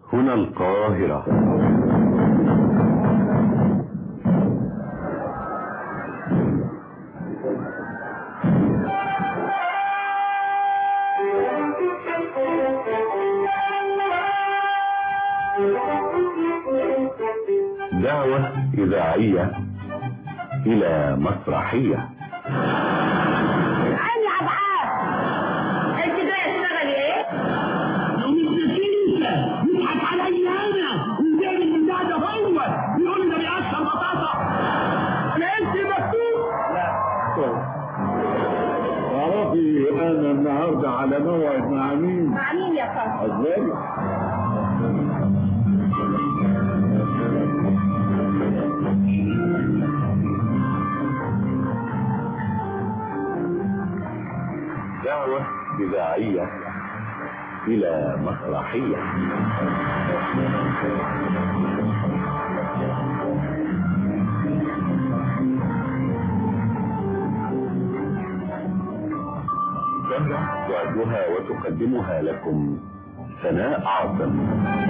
هنا القاهرة دعوة إذاعية إلى مسرحية عيني عبعاد انت جايه تشتغلي ايه؟ لو مش ناسيني انت بيضحك عليا انا وجاي من بعد هو بيقول ده بيقشر بطاطا انا انت مكتوب تعرفي أنا النهاردة على موعد مع مين؟ مع مين يا فندم؟ أزاري دعوة إذاعية إلى مسرحية تعدها وتقدمها لكم سناء عاصم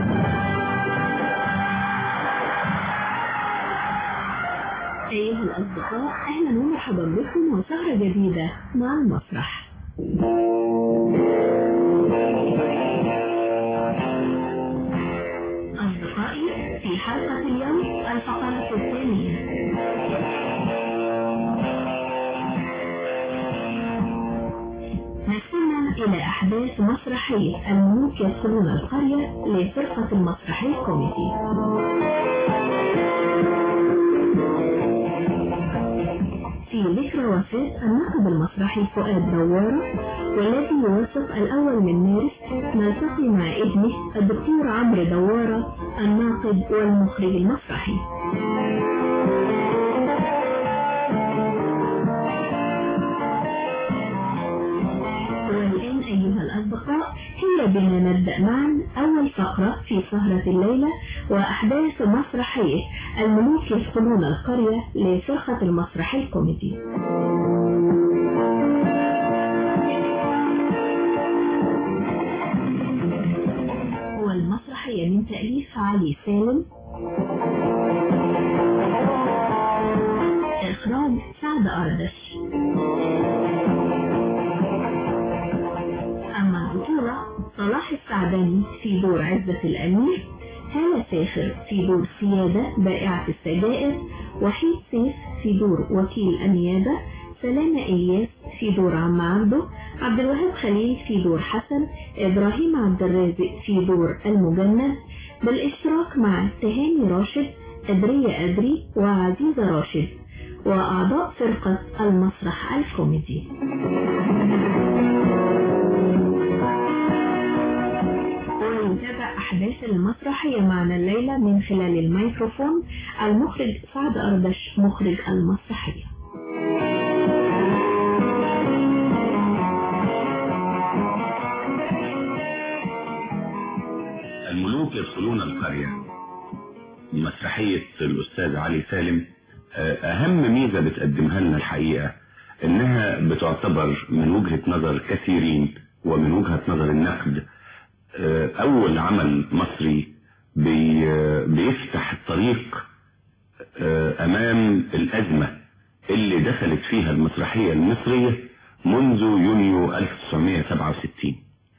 أيها الأصدقاء أهلا ومرحبا بكم وسهرة جديدة مع المسرح أصدقائي في حلقة اليوم الفقرة الثانية نستمع إلى أحداث مسرحية الملوك يدخلون القرية لفرقة المسرحي الكوميدي في ذكرى وفاة الناقد المسرحي فؤاد دوارة والذي يوافق الأول من مارس نلتقي مع ابنه الدكتور عمرو دوارة الناقد والمخرج المسرحي والآن أيها الأصدقاء هيا بنا نبدأ معا أول فقرة في سهرة الليلة وأحداث مسرحية الملوك يدخلون القرية لفرقة المسرحي الكوميدي والمسرحية من تأليف علي سالم إخراج سعد أردش أما البطولة صلاح السعداني في دور عزة الأمير هالة فاخر في دور سيادة بائعة السجائر وحيد سيف في دور وكيل النيابة سلامة إياس في دور عم عبده عبد الوهاب خليل في دور حسن إبراهيم عبد الرازق في دور المجند بالاشتراك مع تهاني راشد أدرية أدري وعزيزة راشد وأعضاء فرقة المسرح الكوميدي ونتابع أحداث المسرحية معنا الليلة من خلال الميكروفون المخرج سعد أردش مخرج المسرحية الملوك يدخلون القرية مسرحية الأستاذ علي سالم أهم ميزة بتقدمها لنا الحقيقة إنها بتعتبر من وجهة نظر كثيرين ومن وجهة نظر النقد أول عمل مصري بي- بيفتح الطريق أمام الأزمة اللي دخلت فيها المسرحية المصرية منذ يونيو 1967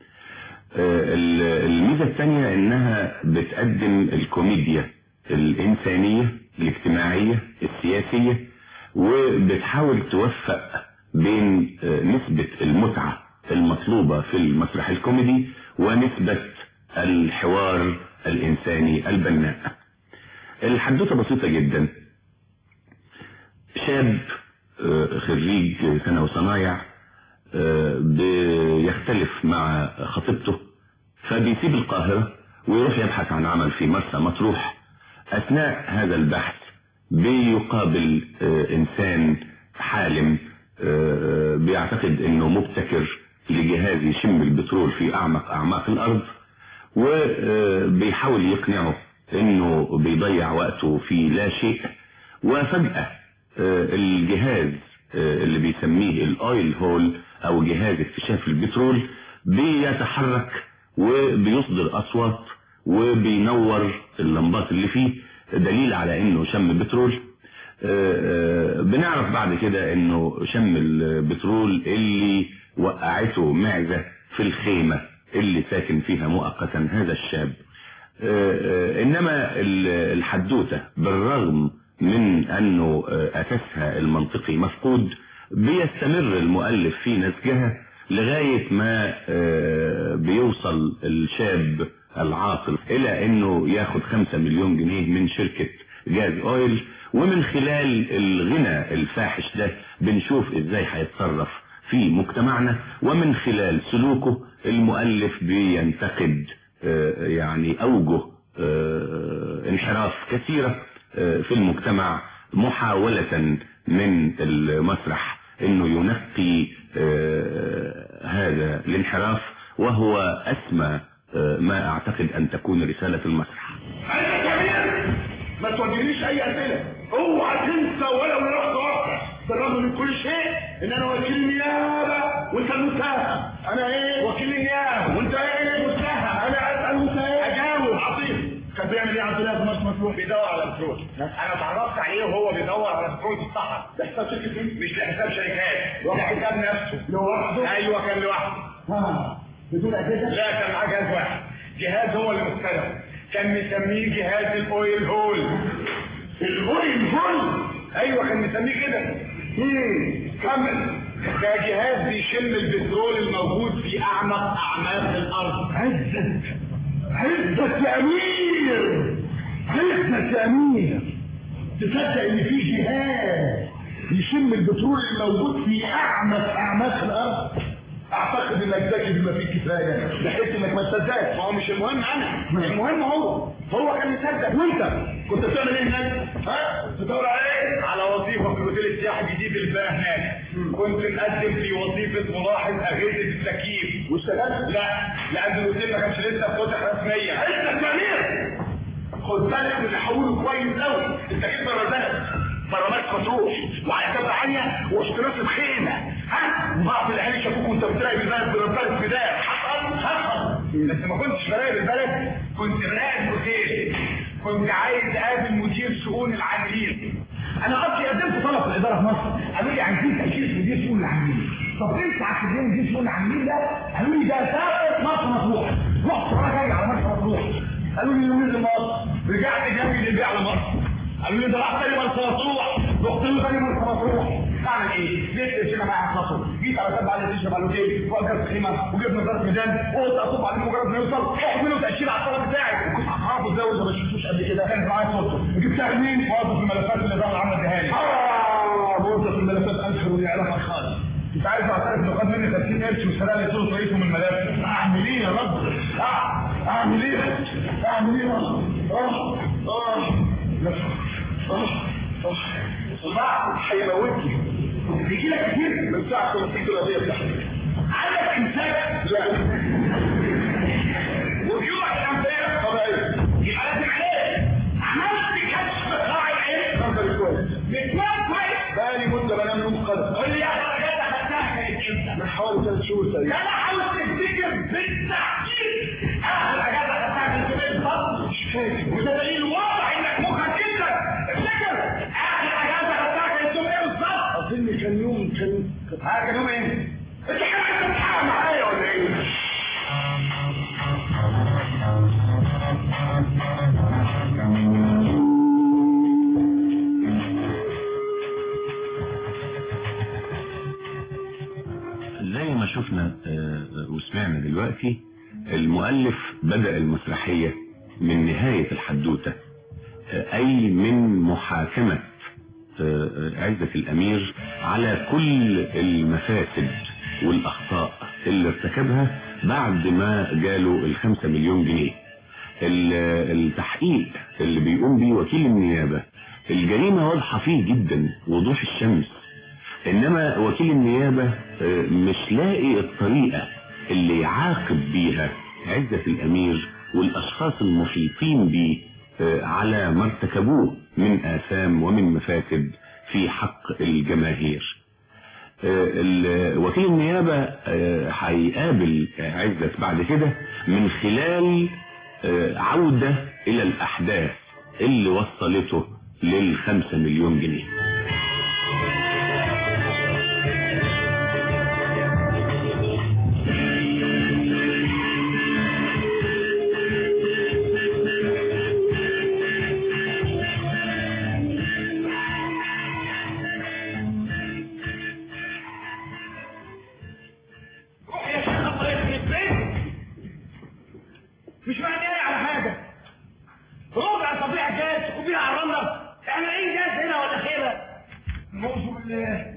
ال- الميزة الثانية انها بتقدم الكوميديا الانسانية الاجتماعية السياسية وبتحاول توفق بين آه، نسبة المتعة المطلوبة في المسرح الكوميدي ونسبة الحوار الانساني البناء الحدوتة بسيطة جدا شاب آه، خريج ثانوي وصنايع آه، بيختلف مع خطيبته فبيسيب القاهرة ويروح يبحث عن عمل في مرسى مطروح أثناء هذا البحث بيقابل آه، إنسان حالم آه، بيعتقد إنه مبتكر لجهاز يشم البترول في أعمق أعماق الأرض وبيحاول يقنعه إنه بيضيع وقته في لا شيء وفجأة آه، الجهاز آه، اللي بيسميه الاويل هول او جهاز اكتشاف البترول بيتحرك وبيصدر اصوات وبينور اللمبات اللي فيه دليل على انه شم بترول آه، آه، بنعرف بعد كده انه شم البترول اللي وقعته معزة في الخيمة اللي ساكن فيها مؤقتا هذا الشاب آه، آه، انما ال- الحدوتة بالرغم من انه آه، اساسها المنطقي مفقود بيستمر المؤلف في نسجها لغاية ما آه، بيوصل الشاب العاقل الى انه ياخد خمسة مليون جنيه من شركة جاز اويل ومن خلال الغنى الفاحش ده بنشوف ازاي هيتصرف في مجتمعنا ومن خلال سلوكه المؤلف بينتقد آه، يعني اوجه آه، انحراف كثيرة آه، في المجتمع محاولة من المسرح انه ينقي آه، هذا الانحراف وهو اسمى آه، ما اعتقد ان تكون رسالة المسرح انا جميل ما تودينيش اي اسئله اوعى تنسى ولو للحظه واحده بالرغم من كل شيء ان انا وكيل النيابه وانت المتهم انا ايه وكيل النيابه وانت ايه متهم انا اسال وانت ايه اجاوب عظيم كان بيعمل ايه عبد الله في مرسى مطروح بيدور على بترول انا اتعرفت عليه وهو بيدور على بترول في الصحراء ده حساب شركه مين؟ مش لحساب شركات ده حساب نفسه لوحده ايوه كان لوحده ها بدون اجهزه لا كان معاه جهاز واحد جهاز هو اللي مختلف كان مسميه جهاز الاويل هول الاويل هول ايوه كان مسميه كده امم كمل ده جهاز بيشم البترول الموجود في اعمق اعماق الارض عزت عزت يا امير عزت يا امير تصدق ان في جهاز يشم البترول الموجود في اعمق اعماق الارض اعتقد انك ذكي بما فيه كفايه بحيث انك ما تصدقش ما هو مش المهم انا المهم هو هو كان يصدق وانت كنت بتعمل ايه هناك؟ ها؟ تدور على ايه؟ على وظيفه في الاوتيل السياحي الجديد اللي بقى هناك كنت مقدم في وظيفه ملاحظ اجهزه التكييف واشتغلت؟ لا لان الاوتيل ما كانش لسه فتح رسميا انت كبير خد بالك من اللي حوله كويس قوي انت جيت بره البلد بره مرسى مطروح وعلى كذا عالية وسط ناس الخيمة ها وبعض العيال شافوك وانت بتراقب البلد بنضاره فداء حصل حصل بس ما كنتش براقب البلد كنت براقب اوتيل كنت عايز اقابل مدير شؤون العاملين انا اصلي قدمت طلب في الاداره في مصر قالوا لي عايزين تاشيره مدير شؤون العاملين طب انت عشان تجيب مدير شؤون العاملين ده قالوا لي ده ساقط مرسى مطروح رحت وانا جاي على مرسى مطروح قالوا لي يومين لمصر رجعت جنبي للبيع على مصر قالوا لي ده راح تاني مرسى مطروح رحت له تاني مرسى مطروح اعمل ايه؟ ليه تشيل معايا خطوه جيت على سبع على تشرب على الاوتيل واجرت خيمه وجبنا نظاره ميدان وقلت اصب عليه مجرد ما يوصل اخد منه تاشيره على الطلب بتاعي كنت هعرفه ازاي ولا ما شفتوش قبل كده كانت معايا صورته جبتها منين؟ موظف الملفات اللي الاداره العامه اديها لي اه موظف الملفات اشهر ولي علاقه خالص انت عايز اعترف انه خد مني 50 قرش وسرق لي صوره رئيسه من الملف اعمل ايه يا رب؟ آه، اعمل ايه؟ اعمل ايه؟ اه اه اه اه صباح هيموتني بيجي لك كتير من ساعه ما تيجي القضيه بتاعتك عندك امساك؟ لا وجوع الانبياء طبيعي يبقى لازم عليه عملت كشف قاع العين نظري كويس بتنام كويس بقالي مده بنام نوم قلب قول لي يا درجات اخدتها كانت امتى؟ من حوالي ثلاث شهور تقريبا انا عاوز تفتكر بالتحديد اخر حاجات اخدتها كانت في الفصل مش فاكر وده دليل واضح انك مخك جدا افتكر اخر حاجات اخدتها كانت يوم ايه بالظبط؟ اظن كان يوم كان ها كان يوم ايه؟ انت كده عايز تتحقق معايا ولا ايه؟ زي ما شفنا آه، وسمعنا دلوقتي المؤلف بدأ المسرحية من نهاية الحدوتة آه، أي من محاكمة آه، آه، عزة الأمير على كل المفاسد والأخطاء اللي ارتكبها بعد ما جاله الخمسة مليون جنيه ال- التحقيق اللي بيقوم بيه وكيل النيابة الجريمة واضحة فيه جدا وضوح الشمس انما وكيل النيابة آه، مش لاقي الطريقة اللي يعاقب بيها عزة الامير والاشخاص المحيطين بيه آه، على ما ارتكبوه من اثام ومن مفاسد في حق الجماهير آه، ال- وكيل النيابة آه، هيقابل عزت بعد كده من خلال آه، عودة الى الاحداث اللي وصلته للخمسة مليون جنيه روح يا شيخ الله يخليك فين مش معنى على حاجة ربع طبيعة جاز وبيها على الرملة احنا ايه جاز هنا ولا خيرة نعوذ بالله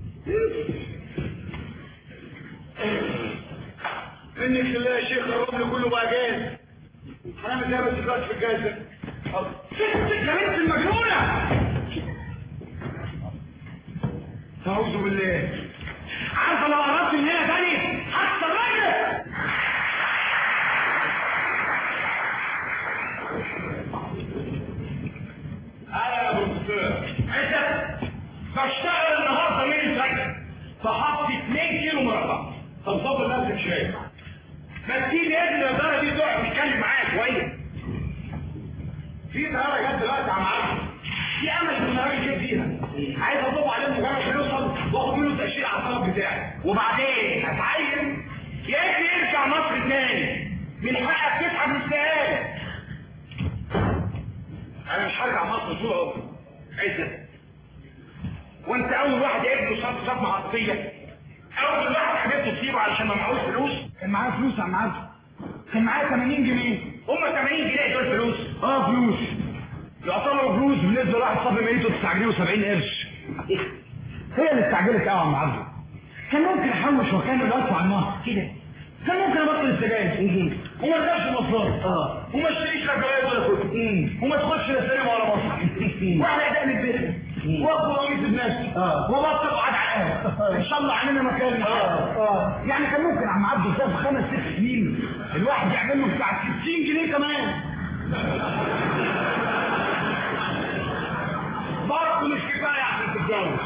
منك لله يا شيخ الرمل كله بقى جاز هنعمل ايه بس دلوقتي في الجاز ده يا بنت المجنونة أعوذ بالله عارفة لو قربت من هنا تاني حتى الراجل أنا يا بروفيسور أنت بشتغل النهارده من الفجر فحط 2 كيلو مربع طب ظبط نفسك شوية ما تيجي ابن الإدارة دي تقعد تتكلم معايا شوية في طيارة جت دلوقتي يا معلم في امل ان الراجل جه فيها عايز اطلب عليه مجرد يوصل واخد منه تاشيره على الطلب بتاعي وبعدين اتعين يا اخي ارجع مصر تاني من حقك تسحب من السؤال انا مش هرجع مصر طول عمري عزت وانت اول واحد ابنه صاب صدمه عاطفيه اول واحد حبيبته تصيبه علشان ما معهوش فلوس كان معاه فلوس يا عم عبد كان معاه 80 جنيه هم 80 جنيه دول فلوس اه فلوس يعتبروا فلوس بالنسبه لواحد صاحب ميته 9 جنيه و70 قرش هي اللي استعجلت قوي يا عم عبد كان ممكن احوش وكان ادفع النهر كده كان ممكن ابطل السجاير وما ارجعش مصروف اه وما اشتريش لا جرايد ولا كتب وما ادخلش لا سينما ولا مسرح واحنا اداء البيت واخد قميص بنفسي وبطل قعد على القهوه ان شاء الله علينا مكان اه يعني كان ممكن يا عم عبد ده في خمس ست سنين الواحد يعمل له بتاع 60 جنيه كمان برضه مش كفايه عشان تتجوز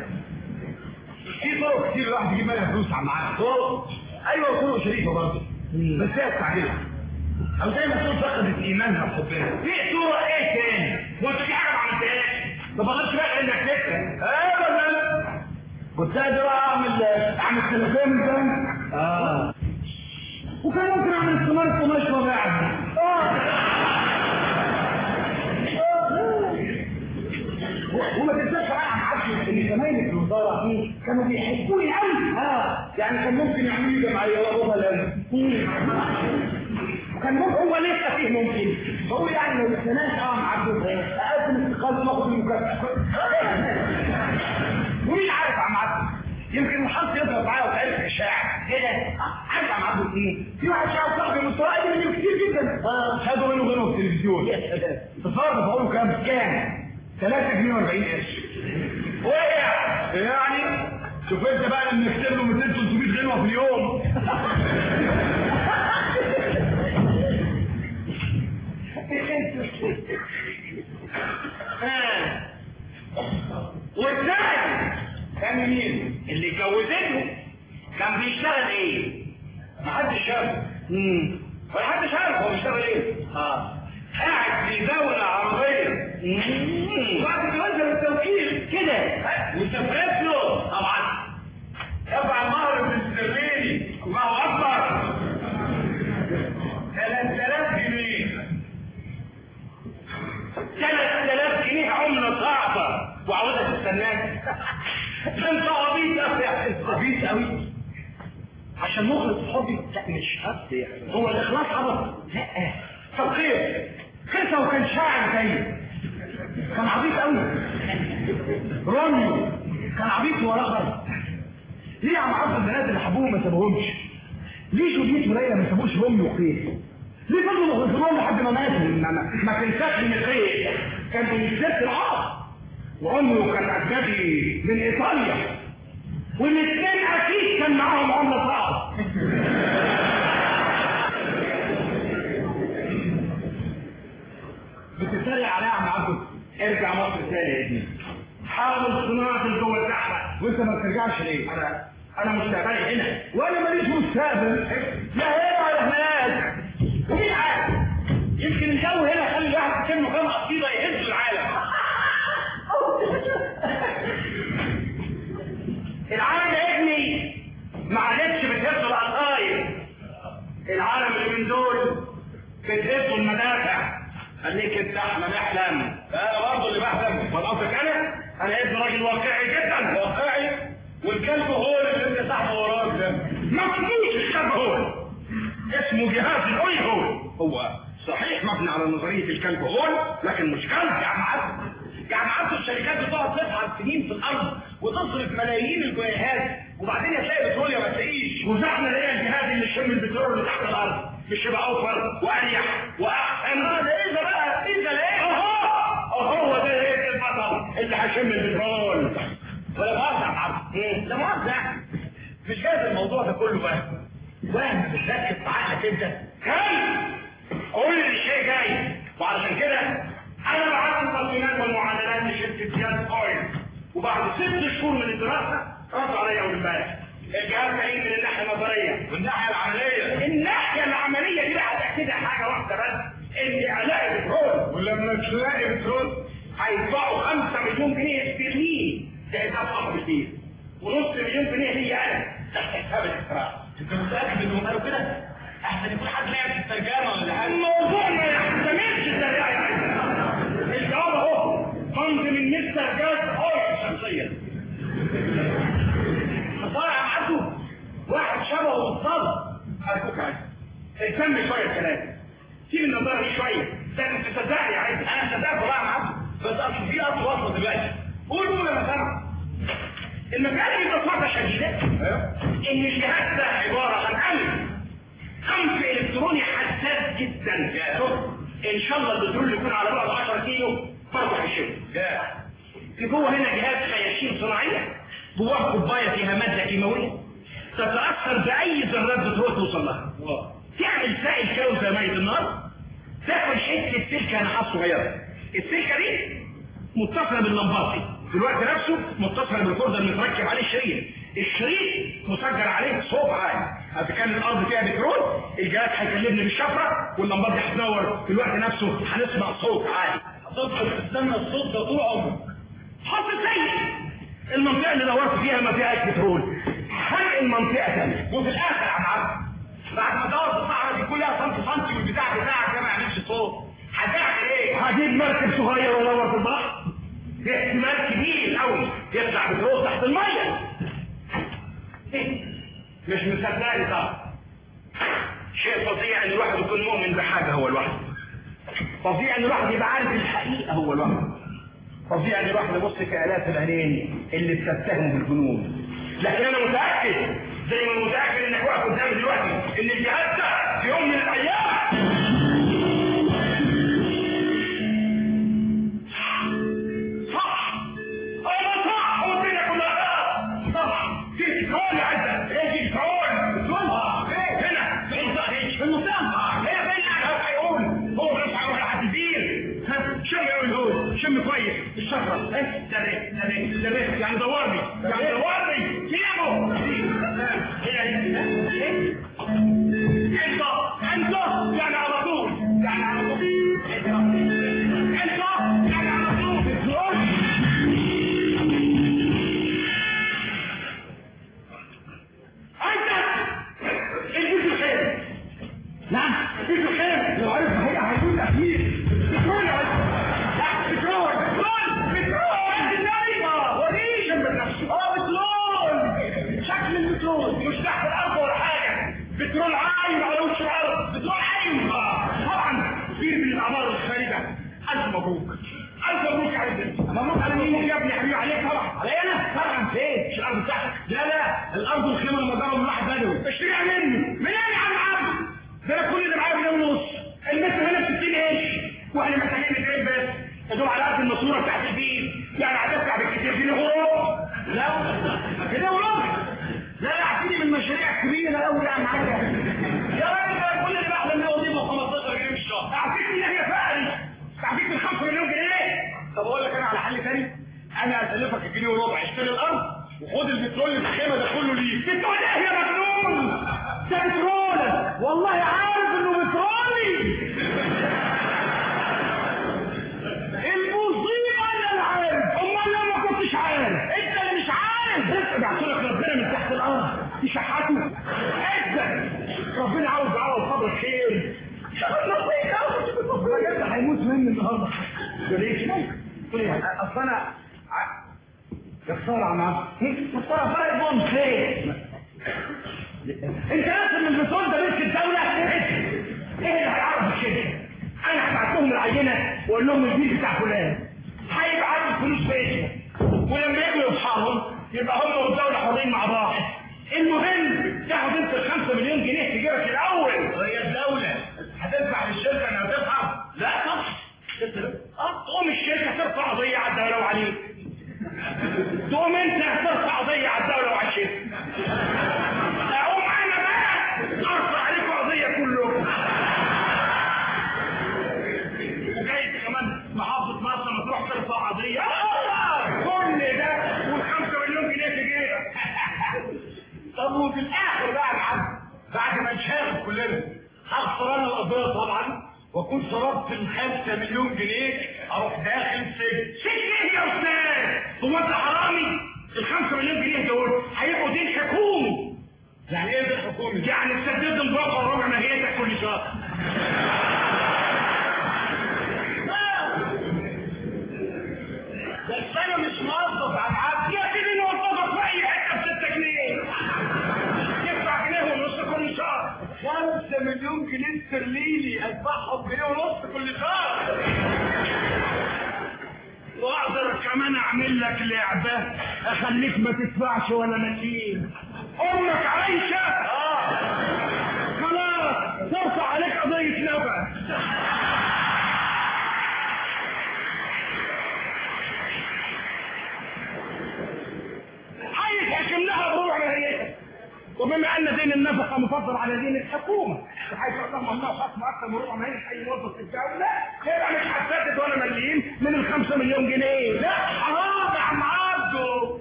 في طرق كتير الواحد يجيب منها فلوس عم عبد طرق ايوه طرق شريفه برضه بس هي استعجلت او زي ما تقول فقدت ايمانها بحبنا في طرق ايه تاني وانت في حاجه ما عملتهاش ما بغلطش بقى انك تكسب ابدا كنت قادر اعمل اعمل تليفون ده اه وكان ممكن اعمل استمارة قماش وبيعها وما تنساش بقى عن عبد ان زمايلي في الوزاره دي كانوا بيحبوني قوي اه يعني كان ممكن يعملوا لي جمعيه وابوها لازم كان ممكن هو لسه فيه ممكن هو يعني لو استناش اه مع عبد اقدم استقالة واخد المكافأة ومين عارف يا عم عبد يمكن الحظ يضرب معايا وتعرف الاشاعه كده عارف يا عم عبد ايه في واحد شاف صاحبي مستوى اقل مني كتير جدا خدوا منه غيره في التلفزيون تصور دفعوا له كام كام 3 جنيه و40 قرش وقع يعني شوف انت بقى لما نكتب له 200 300 غنوه في اليوم والثاني كان مين؟ اللي جوزته كان بيشتغل ايه؟ محدش شافه امم محدش عارف هو بيشتغل ايه؟ اه قاعد في دولة عربية وقت بيوزع التوكيل كده وسافرت له طبعا دفع المهر بالاسترليني الله اكبر 3000 جنيه 3000 جنيه عملة صعبة وعاوزها تستناك انت عبيط قوي عبيط قوي عشان مخلص في حبي لا مش قصدي يعني هو الاخلاص عبط لا طب خير خير لو كان شاعر زي كان عبيط قوي روميو كان عبيط ورا ليه يا عم عبد البنات اللي حبوهم ما سابوهمش ليه جوليت وليلى ما سابوش روميو وخير ليه فضلوا مغفرون لحد ما ماتوا ما, ما تنساش ان خير كان من الست العرب وعمره كان اجنبي من ايطاليا والاثنين اكيد كان معاهم عمله صعب بتتريق عليا يا عم عبد ارجع مصر تاني يا ابني حاول صناعه الجو الزحمه وانت ما ترجعش ليه انا انا مستقبلي هنا وانا ماليش مستقبل لا هنا ولا هناك ومين عارف الجو هنا خلي الواحد يكلمه كام قصيده يهز العالم العالم يا ابني ما عادتش بتهز العصاير العالم اللي من دول بتهزوا المدافع خليك انت احنا نحلم انا برضه اللي بحلم ولا قصدك انا انا ابن راجل واقعي جدا واقعي والكلب هو اللي انت صاحبه وراك ده ما تقولش الكلب هو اسمه جهاز الاي هول هو صحيح مبني على نظريه الكلب هول لكن مش كلب يا عم عبد يا عم عبد الشركات بتقعد تسعد سنين في الارض وتصرف ملايين الجنيهات وبعدين تلاقي بترول يا ما تلاقيش وزحنا نلاقي الجهاز اللي يشم البترول اللي تحت الارض مش يبقى اوفر واريح واحسن اه ده ايه ده بقى ايه ده ليه اهو اهو ده ايه البطل اللي هيشم البترول ولا مؤاخذه يا عم عبد لا مؤاخذه مش جايز الموضوع ده كله وهم وهم بتركب في عقلك انت كم كل شيء جاي وعلشان كده انا بعت التصميمات والمعادلات لشركه زياد اويل وبعد ست شهور من الدراسه ردوا عليا اول امبارح الجهاز سليم من الناحيه النظريه والناحيه العمليه الناحيه العمليه دي بقى هتاكدها حاجه واحده بس ان الاقي بترول ولما تلاقي بترول هيدفعوا 5 مليون جنيه استرليني ده حساب صعب كتير ونص مليون جنيه هي انا تحت حساب الاختراع انت متاكد انهم قالوا كده؟ احسن يكون حد لعب في الترجمه ولا حاجه الموضوع ما يحتملش الترجمه يعني الجواب اهو فند من مستر جاز اوي شخصيا مصارع يا عبده واحد شبهه بالظبط ارجوك عايز اهتم شويه الكلام سيب النظاره دي شويه ده انت تصدقني عايز انا صدقت والله يا عبده بس اصل في اصل وصل دلوقتي قول قول انا سامع المسألة ببساطة شديدة إن الجهاز ده عبارة عن أمن أنف إلكتروني حساس جدا شوف إن شاء الله البترول يكون على بعد 10 كيلو برضه هيشم في جوه هنا جهاز خياشيم صناعية جواه كوباية فيها مادة كيماوية تتأثر بأي ذرات بترول توصل لها تعمل سائل كاوي زي مية النار تاكل حتة سلكة نحاس صغيرة السلكة دي متصلة باللمبات دي في الوقت نفسه متصل بالكوردر اللي متركب عليه الشريط الشريط مسجل عليه صوت عالي اذا كان الارض فيها بترول الجهاز هيكلمني بالشفره واللمبات دي هتنور في الوقت نفسه هنسمع صوت عالي هتفضل تستنى الصوت ده طول عمرك حاصل سيء المنطقه اللي دورت فيها ما فيهاش بترول حرق المنطقه ثانيه وفي الاخر يا عم عبد بعد ما دور في الصحراء دي كلها سنتي سنتي والبتاع بتاعك ده ما يعملش صوت هتعمل ايه؟ هجيب مركب صغير وادور في البحر في احتمال كبير قوي يطلع بترول تحت الميه مش مصدقني طبعا شيء فظيع ان الواحد يكون مؤمن بحاجه هو لوحده فظيع ان الواحد يبقى عارف الحقيقه هو لوحده فظيع ان الواحد يبص في الاف العينين اللي بتتهم بالجنون لكن انا متاكد زي ما متاكد انك واقف قدامي دلوقتي ان الجهاز ده في يوم من الايام صح انا صح والدنيا كلها صح في بترول يا عزة ايه في بترول بترول ايه هنا في المنطقة في المنطقة هنا فين قاعد هو هيقول هو مش هيروح لحد الدين شم يقول يقول شم كويس الشفرة ايه ده ليه ده ليه ده ليه يعني دورني يعني دورني سيبه هنا ايه انت انت يعني على طول يعني على طول انت يعني على طول انت الفيديو خير نعم الفيديو خير لو عرف هي هيكون اكيد بترول يا عزة. لا بترول بترول بترول نايمة وريش من نفسه اه بترول شكل البترول مش تحت الارض ولا حاجة بترول عايم على وش الارض بترول عايم آه. طبعا كثير من الاعمار الخارجة الف مبروك الف مبروك يا عزة مبروك على مين يا ابني حبيبي عليك طبعا علي انا طبعا فين مش الارض بتاعتك لا لا الارض الخيمه المجره من واحد بدوي اشتريها مني منين يا عم عبد ده انا كل اللي معايا جنيه ونص المتر هنا ب 60 قرش واحنا محتاجين 200 بس ادوم على قد الماسوره بتاعت البيت يعني هتدفع بالكتير جنيه وربع لا جنيه وربع لا لا اعطيني من مشاريع كبيره قوي يعني معايا يا راجل ده كل اللي بحلم بيه وظيفه 15 جنيه في الشهر اعطيك من هي فقري اعطيك من 5 مليون جنيه طب اقول لك انا على حل تاني انا اسلفك الجنيه وربع اشتري الارض وخد البترول اللي في الخيمه ده كله ليك بتقول ايه يا مجنون ده بترول والله عارف انه بترولي النهارده وليه وليه اصل انا ع- يا خساره يا عم عبد يا خساره فرق بونس ليه؟ انت نفس من البترول ده ملك الدوله ايه اللي هيعرف كده؟ انا هبعت لهم العينه واقول لهم البيت بتاع فلان هيبعتوا الفلوس في اسمه ولما يجوا يصحاهم يبقى هم والدوله حاضرين مع بعض المهم تاخد انت ال 5 مليون جنيه في جيبك الاول وهي الدوله هتدفع للشركه انها تدفع؟ لا طبعا اه تقوم الشركه ترفع قضيه على الدوله وعليك تقوم انت ترفع قضيه على الدوله وعلى الشركه اقوم انا بقى ارفع عليكم قضيه كلكم وجاي كمان محافظه مرسى مطروح ترفع قضيه آه، كل ده والخمسة مليون جنيه في جيبك طب وفي الاخر بقى يا عم بعد ما نشاغل كلنا هخسر انا القضيه طبعا واكون صرفت الخمسة مليون جنيه اروح داخل السجن سجن ايه يا استاذ هو انت حرامي الخمسة مليون جنيه دول هيبقوا دين حكومي يعني ايه دين حكومي يعني تسدد الباقه وربع ماهيتك كل شهر بس انا مش موظف على العبد يا سيدي نوظفك في اي حته ب 6 جنيه يدفع جنيه ونص كل شهر 5 مليون جنيه استرليني ادفعهم جنيه ونص كل شهر واقدر كمان اعمل لك لعبه اخليك ما تدفعش ولا مليم امك عايشه اه خلاص ترفع عليك قضيه نفع هيتحكم لها بربع ماهيتها وبما ان دين النفقه مفضل على دين الحكومه بحيث انهم الله خصم اكثر من ربع ماهيه اي موظف في الدوله يبقى مش هتسدد ولا مليم من الخمسة مليون جنيه لا حرام يا عم عبده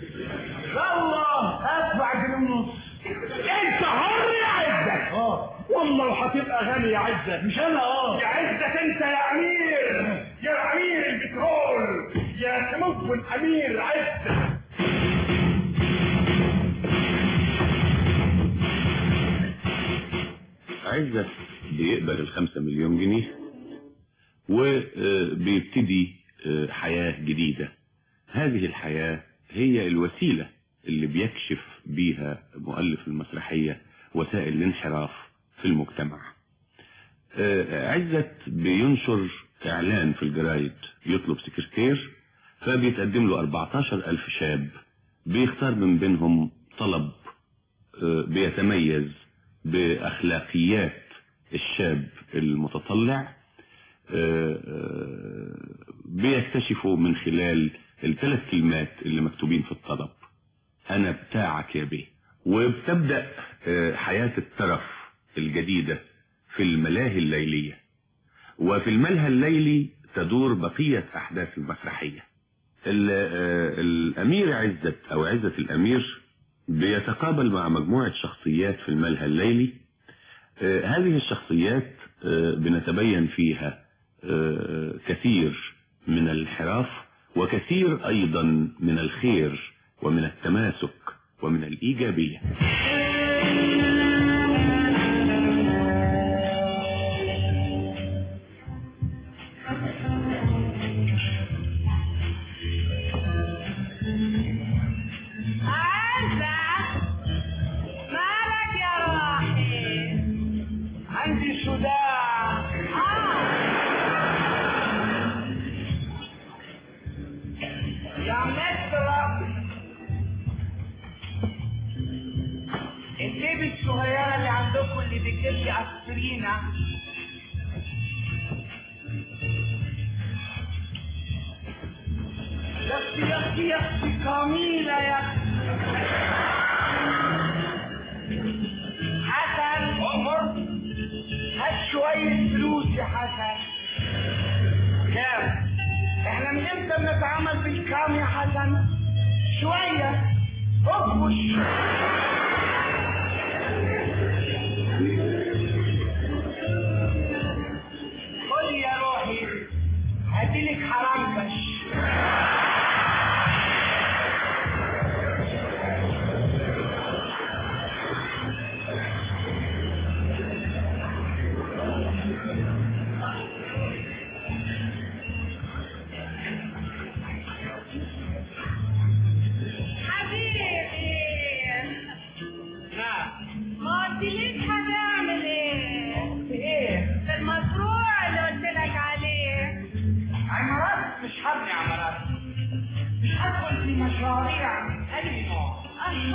والله ادفع جنيه ونص انت حر يا عزت اه والله هتبقى غني يا عزت مش انا اه يا عزت انت يا امير يا امير البترول يا سمو الامير عزت عزت بيقبل الخمسة مليون جنيه وبيبتدي حياة جديدة هذه الحياة هي الوسيلة اللي بيكشف بيها مؤلف المسرحية وسائل الانحراف في المجتمع عزت بينشر اعلان في الجرايد يطلب سكرتير فبيتقدم له 14 ألف شاب بيختار من بينهم طلب بيتميز بأخلاقيات الشاب المتطلع بيكتشفوا من خلال الثلاث كلمات اللي مكتوبين في الطلب أنا بتاعك يا بيه وبتبدأ حياة الترف الجديدة في الملاهي الليلية وفي الملهى الليلي تدور بقية أحداث المسرحية الأمير عزت أو عزت الأمير بيتقابل مع مجموعة شخصيات في الملهى الليلي هذه الشخصيات بنتبين فيها كثير من الانحراف وكثير أيضا من الخير ومن التماسك ومن الإيجابية مالك يا راحل عندي صداع يا مستر البيبي الصغيرة اللي عندكم اللي بتجيب لي اسبرينة يا اختي يا اختي يا اختي جميلة يا اختي حسن عمر هات شوية فلوس يا حسن كام؟ احنا من امتى بنتعامل بالكام يا حسن؟ شوية اخبش خد يا روحي هديلك حرامكش مش هبني عمارات مش هدخل في مشاريع من اي نوع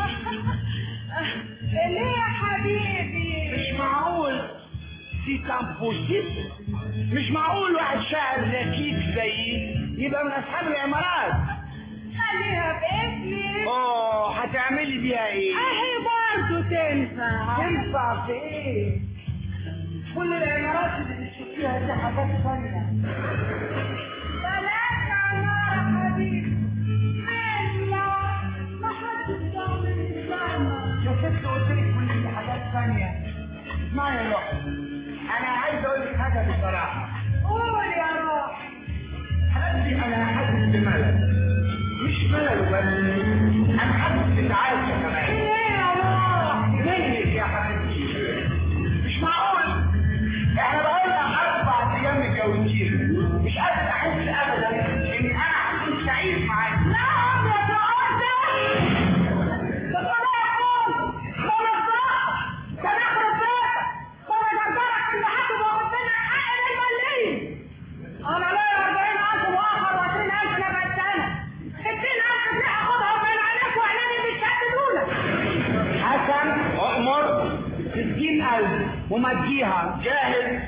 ليه يا حبيبي مش معقول سي امبوسيبل مش معقول واحد شاعر لكيك زيي يبقى من اصحاب العمارات خليها باسمي اوه هتعملي بيها ايه اهي برضه تنفع تنفع في ايه كل العمارات اللي بتشوفيها دي حاجات ثانيه بلاش عمارة حبيبي منا ما حدش ضامن الزمن يا ست قلت لك كل دي حاجات ثانيه اسمعي يا روحي انا عايز اقول لك حاجه بصراحه قول يا روح حبيبي انا حاسس بملل مش ملل بس انا حاسس بتعاسه كمان ايه يا روح منك يا حبيبتي مش معقول احنا بقالنا اربع ايام متجوزين مش قادر احس ابدا ان انا هكون سعيد معاك نعم يا سعادة ده صباح فول ده مصباح ده نخرب بيتك ده مجدرك في حد واخد منك حق للمليين انا ليا 40000 مؤخر و20000 نبات سنة 60000 دي هاخدها من عليك واعلاني بيشددولك حسن اؤمر ستين ألف وما تجيها جاهز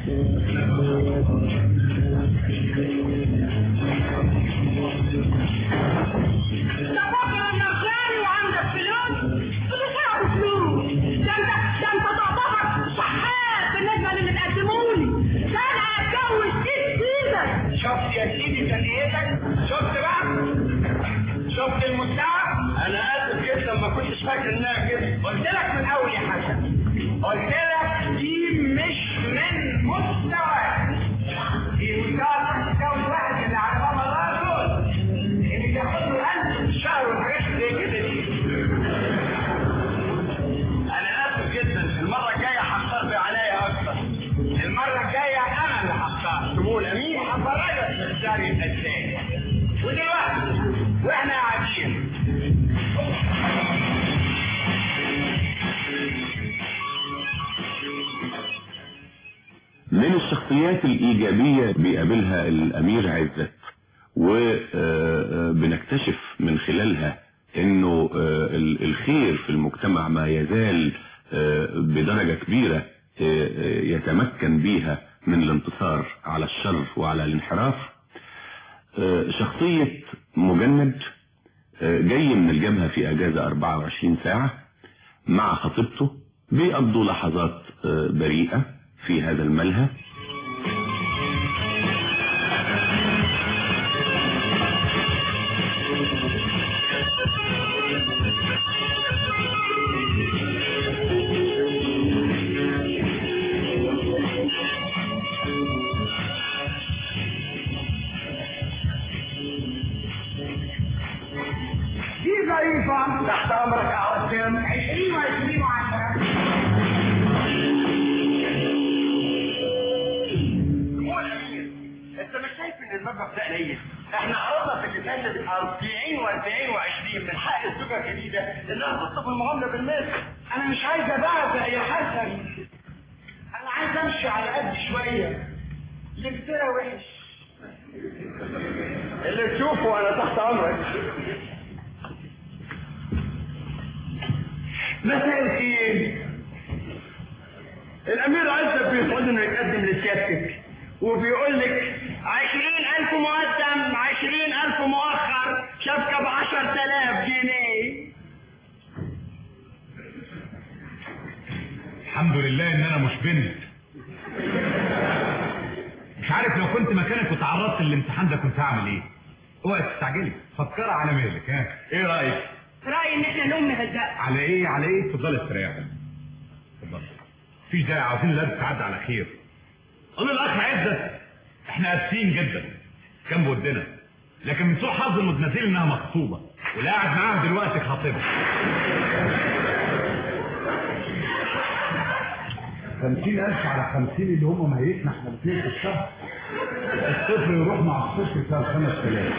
انت فاكر انك غني وعندك فلوس؟ فلوس ايه بفلوس؟ ده انت ده انت تعتبر شحات بالنسبه للي بتقدمولي ده انا هتجوز ست ايدك شفت يا سيدي ثانيتك شفت بقى شفت المستوى انا اسف جدا ما كنتش فاكر انها كده قلت لك من اول يا حسن قلت لك دي مش من مستواك دي مستوى تحت تتجوز واحد اللي على باب الله دول اللي بياخد له 1000 في الشهر والحاجات زي كده دي انا اسف جدا المره الجايه هختار عليا اكتر المره الجايه انا اللي هختار تقول امين هفرجك الاختيار يبقى ازاي ودلوقتي واحنا قاعدين من الشخصيات الإيجابية بيقابلها الأمير عزت وبنكتشف من خلالها انه آه، ال- الخير في المجتمع ما يزال آه، بدرجة كبيرة آه، آه، يتمكن بيها من الانتصار على الشر وعلى الانحراف آه، شخصية مجند آه، جاي من الجبهة في اجازة 24 ساعة مع خطيبته بيقضوا لحظات آه، بريئة في هذا الملهى دي ظريفة تحت امرك يا عوام 20 و20 و10 هو الامير انت مش شايف ان المبلغ ده قليل احنا عرضنا في اللي فاتت 40 و40 و20 من حق الزوجه الجديده انها تطلب المعامله بالمثل انا مش عايز ابعزق يا حسن انا عايز امشي على قد شويه لبسنا وحش اللي تشوفه انا تحت امرك مساء الخير الامير عزت بيسعد انه يتقدم لسيادتك وبيقول لك عشرين الف مقدم عشرين الف مؤخر شبكة بعشر تلاف جنيه الحمد لله ان انا مش بنت مش عارف لو كنت مكانك وتعرضت للامتحان ده كنت هعمل ايه اوعي تستعجلي فكري على مهلك ها ايه رايك رأيي ان احنا نقوم نهزق على ايه على ايه اتفضلي استريحي اتفضلي مفيش داعي عاوزين لازم تعدي على خير قول الاخ عزت احنا اسفين جدا كان بودنا لكن من سوء حظ المدنزيل انها مخطوبه واللي قاعد معاها دلوقتي خاطبها خمسين ألف على خمسين اللي هم مهيتنا احنا الاثنين في الشهر الصفر يروح مع الصفر بتاع خمس آلاف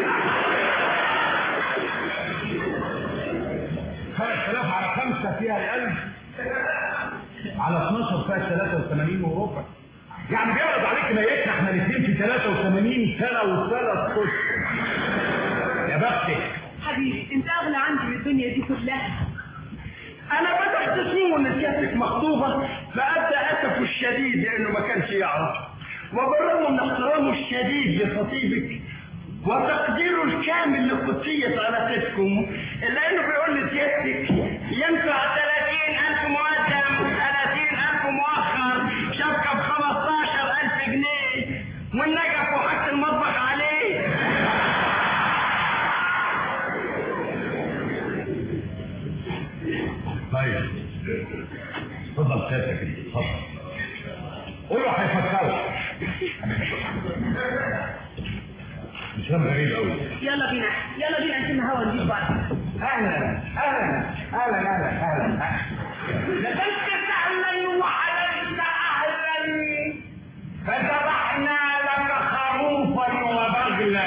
خمس آلاف على خمسة فيها الألف على 12 فيها 83 وربع يعني بيعرض عليك نيتنا احنا الاثنين في 83 سنه وثلاث اشهر يا بختك حبيبي انت اغلى عندي من الدنيا دي كلها انا فتحت سنون ان سيادتك مخطوبه فادى اسفه الشديد لانه ما كانش يعرف وبالرغم من احترامه الشديد لخطيبك وتقديره الكامل لقدسية علاقتكم إلا إنه بيقول لسيادتك ينفع 30000 مقدم 30000 مؤخر شبكة ب 15000 جنيه والنجف وحاجة المطبخ عليه طيب اتفضل سيادتك انت اتفضل قول له هيفكروا مش كلام غريب قوي يلا بينا يلا بينا نشم هوا نجيب بعض أهلا أهلا أهلا أهلا أهلا لبست سهلا وحللت أهلا فذبحنا لك خروفا وبغلا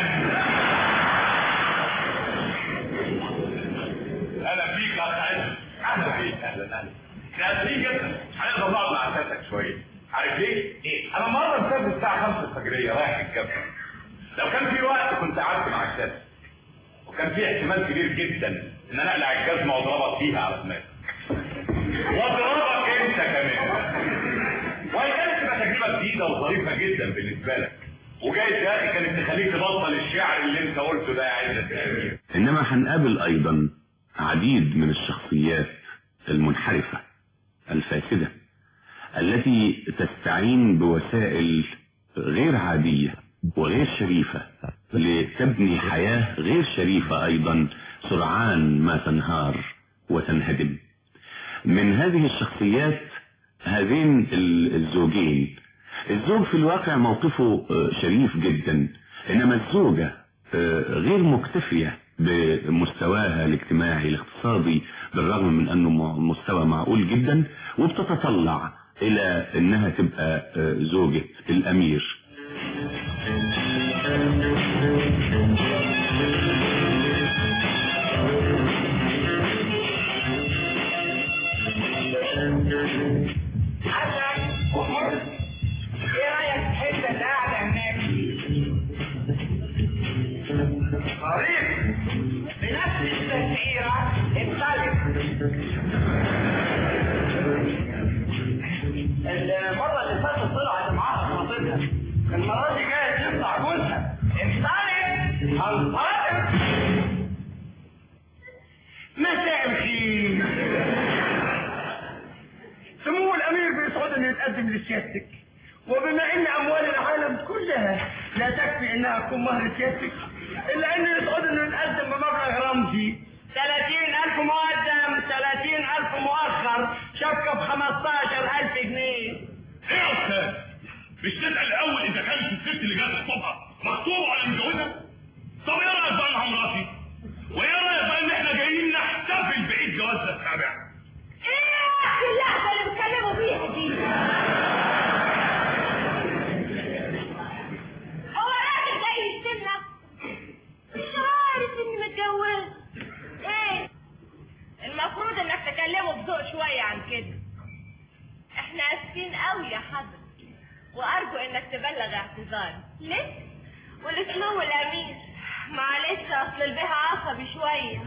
اهلا بيك يا اخ عز اهلا بيك اهلا اهلا كاسرين جدا هنقدر نقعد مع سيادتك شويه عارف ليه؟ ايه؟ انا مره مسافر الساعه 5 الفجريه رايح الجبل لو كان في وقت كنت قعدت مع السادس وكان في احتمال كبير جدا ان انا اقلع الجزمه واضربك فيها على دماغك واضربك انت كمان وهي كانت تبقى تجربه جديده وظريفه جدا بالنسبه لك وجايز يا اخي كانت تخليك تبطل الشعر اللي انت قلته ده يا عزت الامير إنما هنقابل أيضا عديد من الشخصيات المنحرفة الفاسدة التي تستعين بوسائل غير عادية وغير شريفة لتبني حياة غير شريفة أيضا سرعان ما تنهار وتنهدم من هذه الشخصيات هذين ال- الزوجين الزوج في الواقع موقفه آه، شريف جدا إنما الزوجة آه، غير مكتفية بمستواها الاجتماعي الاقتصادي بالرغم من أنه م- مستوى معقول جدا وبتتطلع إلى أنها تبقى آه، زوجة الأمير حسن وحر ايه رايك في الحته اللي قاعده هناك طريق بنفس التسعيره انطلق المره اللي فاتت طلعت معاها خطيبها المره دي جايه تطلع جوزها انطلق انطلق مساء الخير سمو الامير بيسعد انه يتقدم لسيادتك وبما ان اموال العالم كلها لا تكفي انها تكون مهر سيادتك الا انه يسعد انه يتقدم بمبلغ رمزي 30000 مقدم 30000 مؤخر شبكه ب 15000 جنيه ايه يا استاذ؟ مش تسال الاول اذا كانت الست اللي جايه تخطبها مخطوبه ولا متجوزه؟ طب ايه رايك بقى انها مراتي؟ وايه رايك بقى ان احنا جايين نحتفل بعيد جوازها السابع؟ ايه اللحظه اللي بتكلموا فيها دي هو راجل جاي يشتمنا مش عارف اني متجوز ايه المفروض انك تكلمه بذوق شويه عن كده احنا اسفين قوي يا حضرتك وارجو انك تبلغ اعتذاري ليه والاسلوب الامين معلش اصل البيه عصبي شويه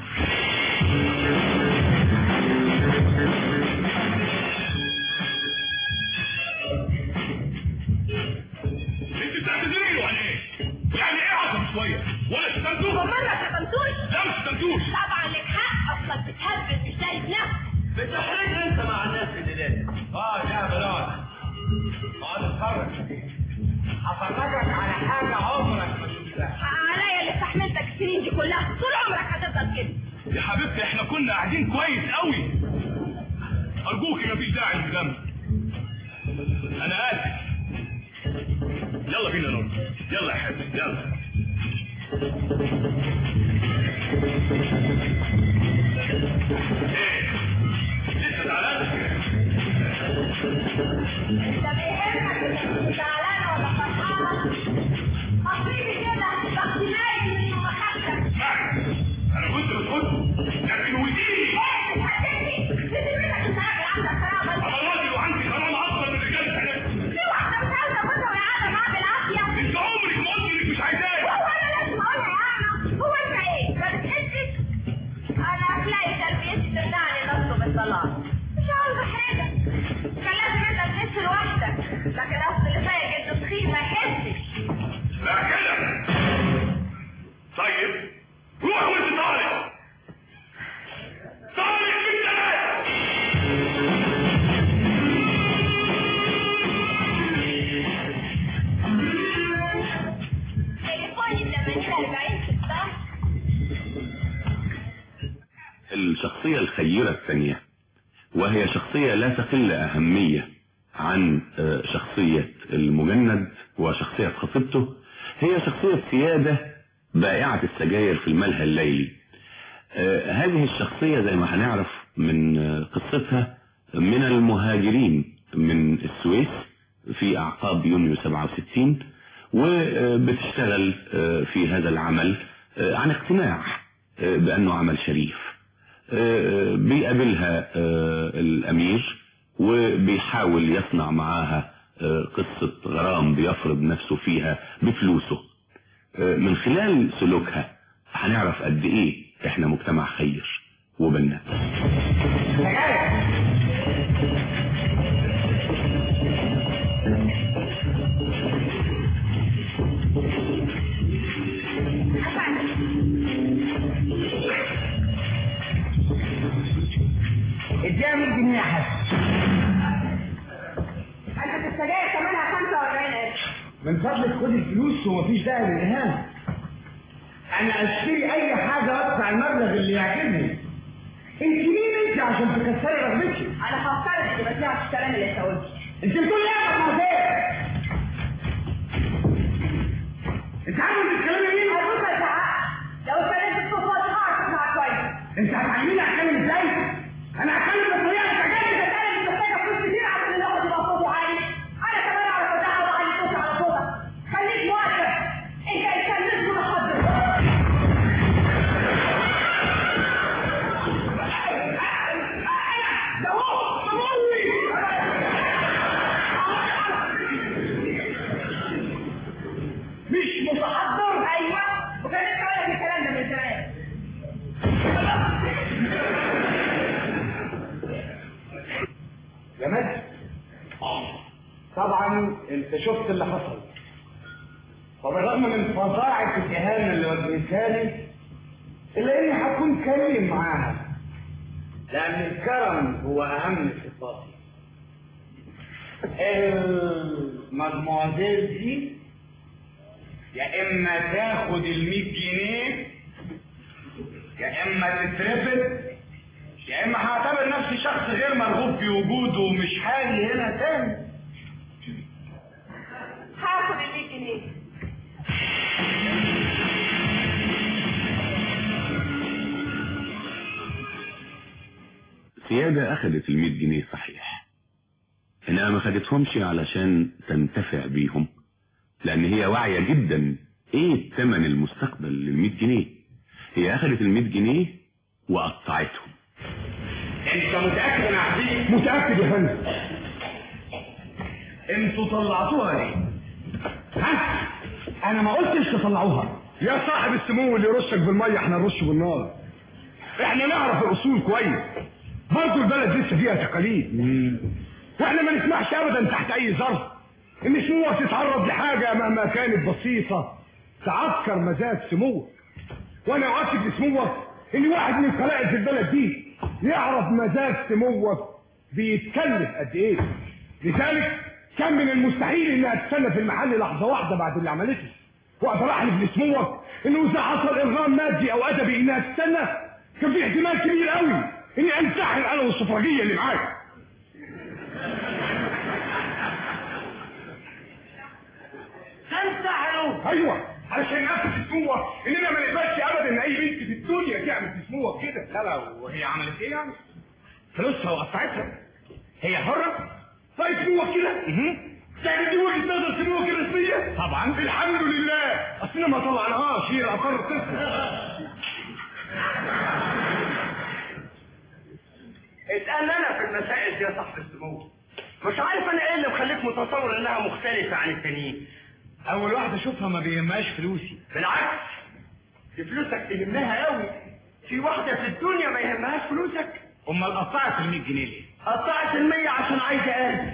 انت بتعتذري له ولا ايه؟ يعني ايه عصبي شويه؟ ولا شتمتوه؟ ومرة ما شتمتوش لا ما شتمتوش طبعا لك حق اصلك بتهبل مش شايف نفسك بتحرج انت مع الناس اللي لازم اه يا بلال اقعد اتفرج هفرجك على حاجه عمرك ما شفتها عليا اللي استحملتك السنين دي كلها طول عمرك هتفضل كده يا حبيبتي احنا كنا قاعدين كويس قوي ارجوك مفيش داعي للكلام انا اسف يلا بينا نقول يلا يا حبيبي يلا ايه لسه زعلان انت بيهمك انك زعلانه ولا فرحانه خطيبي كده ضغط نايم من مخدك انا كنت بتقول لكن وديني ايه بتهددني بتدينك انت راجل عندك كرامه انا راجل وعندي كرامه اكبر من الرجال الحلال في واحده مش عايزه 40 ستة الشخصية الخيرة الثانية وهي شخصية لا تقل أهمية عن آه، شخصية المجند وشخصية خطيبته هي شخصية سيادة بائعة السجاير في الملهى الليلي آه، هذه الشخصية زي ما هنعرف من آه، قصتها من المهاجرين من السويس في أعقاب يونيو 67 وبتشتغل آه، في هذا العمل آه، عن اقتناع آه، بأنه عمل شريف آه، بيقابلها آه، الأمير وبيحاول يصنع معاها آه، قصة غرام بيفرض نفسه فيها بفلوسه آه، من خلال سلوكها هنعرف قد ايه احنا مجتمع خير وبنا اديها 100 جنيه يا حسن علبة السجاير ثمنها 45000 من فضلك خد الفلوس ومفيش داعي للاهانه انا اشتري اي حاجه وادفع المبلغ اللي يعجبني انت مين انت عشان تكسري رغبتي انا هفكرك بس ما الكلام اللي انت قلته انت بتقول ايه يا مصير انت عارف انت بتتكلمي مين هتقول ما تزعقش لو اتكلمت بصوت واطي هعرف اسمعك كويس انت هتعلميني اتكلم ازاي انا هتكلم بطريقه انت تعجبني بتتكلم مش محتاجه فلوس كتير عشان الواحد يبقى صوته عالي انا كمان اعرف ازعق واعلي صوتي على صوتك خليك مؤدب انت انسان نسبه محضر ده هو صمولي مش متحضر ايوه وكان لسه اقول لك الكلام ده من زمان يا مجد طبعا انت شفت اللي حصل وبالرغم من فظاعة الإهانة اللي وجهتها لي إلا إني هكون كريم معاها لأن الكرم هو أهم صفاتي المدموزيل دي يا إما تاخد المية جنيه يا إما تترفد يا اما هعتبر نفسي شخص غير مرغوب في وجوده ومش حالي هنا تاني هاخد ال 100 جنيه سيادة أخذت المية جنيه صحيح إنها ما خدتهمش علشان تنتفع بيهم لأن هي واعية جدا إيه الثمن المستقبل للمية جنيه هي أخذت المية جنيه وقطعتهم انت متاكد يا عزيز متاكد يا فندم انتوا طلعتوها ليه ها انا ما قلتش تطلعوها يا صاحب السمو اللي يرشك بالميه احنا نرش بالنار احنا نعرف الاصول كويس برضه البلد لسه فيها تقاليد واحنا ما نسمحش ابدا تحت اي ظرف ان سموك تتعرض لحاجه مهما كانت بسيطه تعكر مزاج سموك وانا اؤكد لسموك ان واحد من القلائد في البلد دي يعرف مزاج سموك بيتكلف قد ايه لذلك كان من المستحيل انها تستنى في المحل لحظه واحده بعد اللي عملته واقدر احلف لسموك انه اذا حصل ارغام مادي او ادبي انها تستنى كان في احتمال كبير قوي اني انتحر انا والسفرجيه اللي معايا تنتحروا ايوه علشان نفس سموك اننا ما نقبلش ابدا ان اي بنت في الدنيا تعمل في سموك كده لا لا وهي عملت ايه يعني فلوسها وقطعتها هي حرة طيب سموك كده يعني دي وجهه نظر سموك الرسميه طبعا الحمد لله اصلنا ما طلعناهاش هي اقر القسم اسألني انا في المسائل دي يا صاحب السمو مش عارف انا ايه اللي مخليك متصور انها مختلفة عن التانيين اول واحدة اشوفها ما بيهمهاش فلوسي بالعكس دي فلوسك تهمها قوي في واحدة في الدنيا ما يهمهاش فلوسك امال قطعت ال 100 جنيه ليه؟ قطعت ال 100 عشان عايزة قلب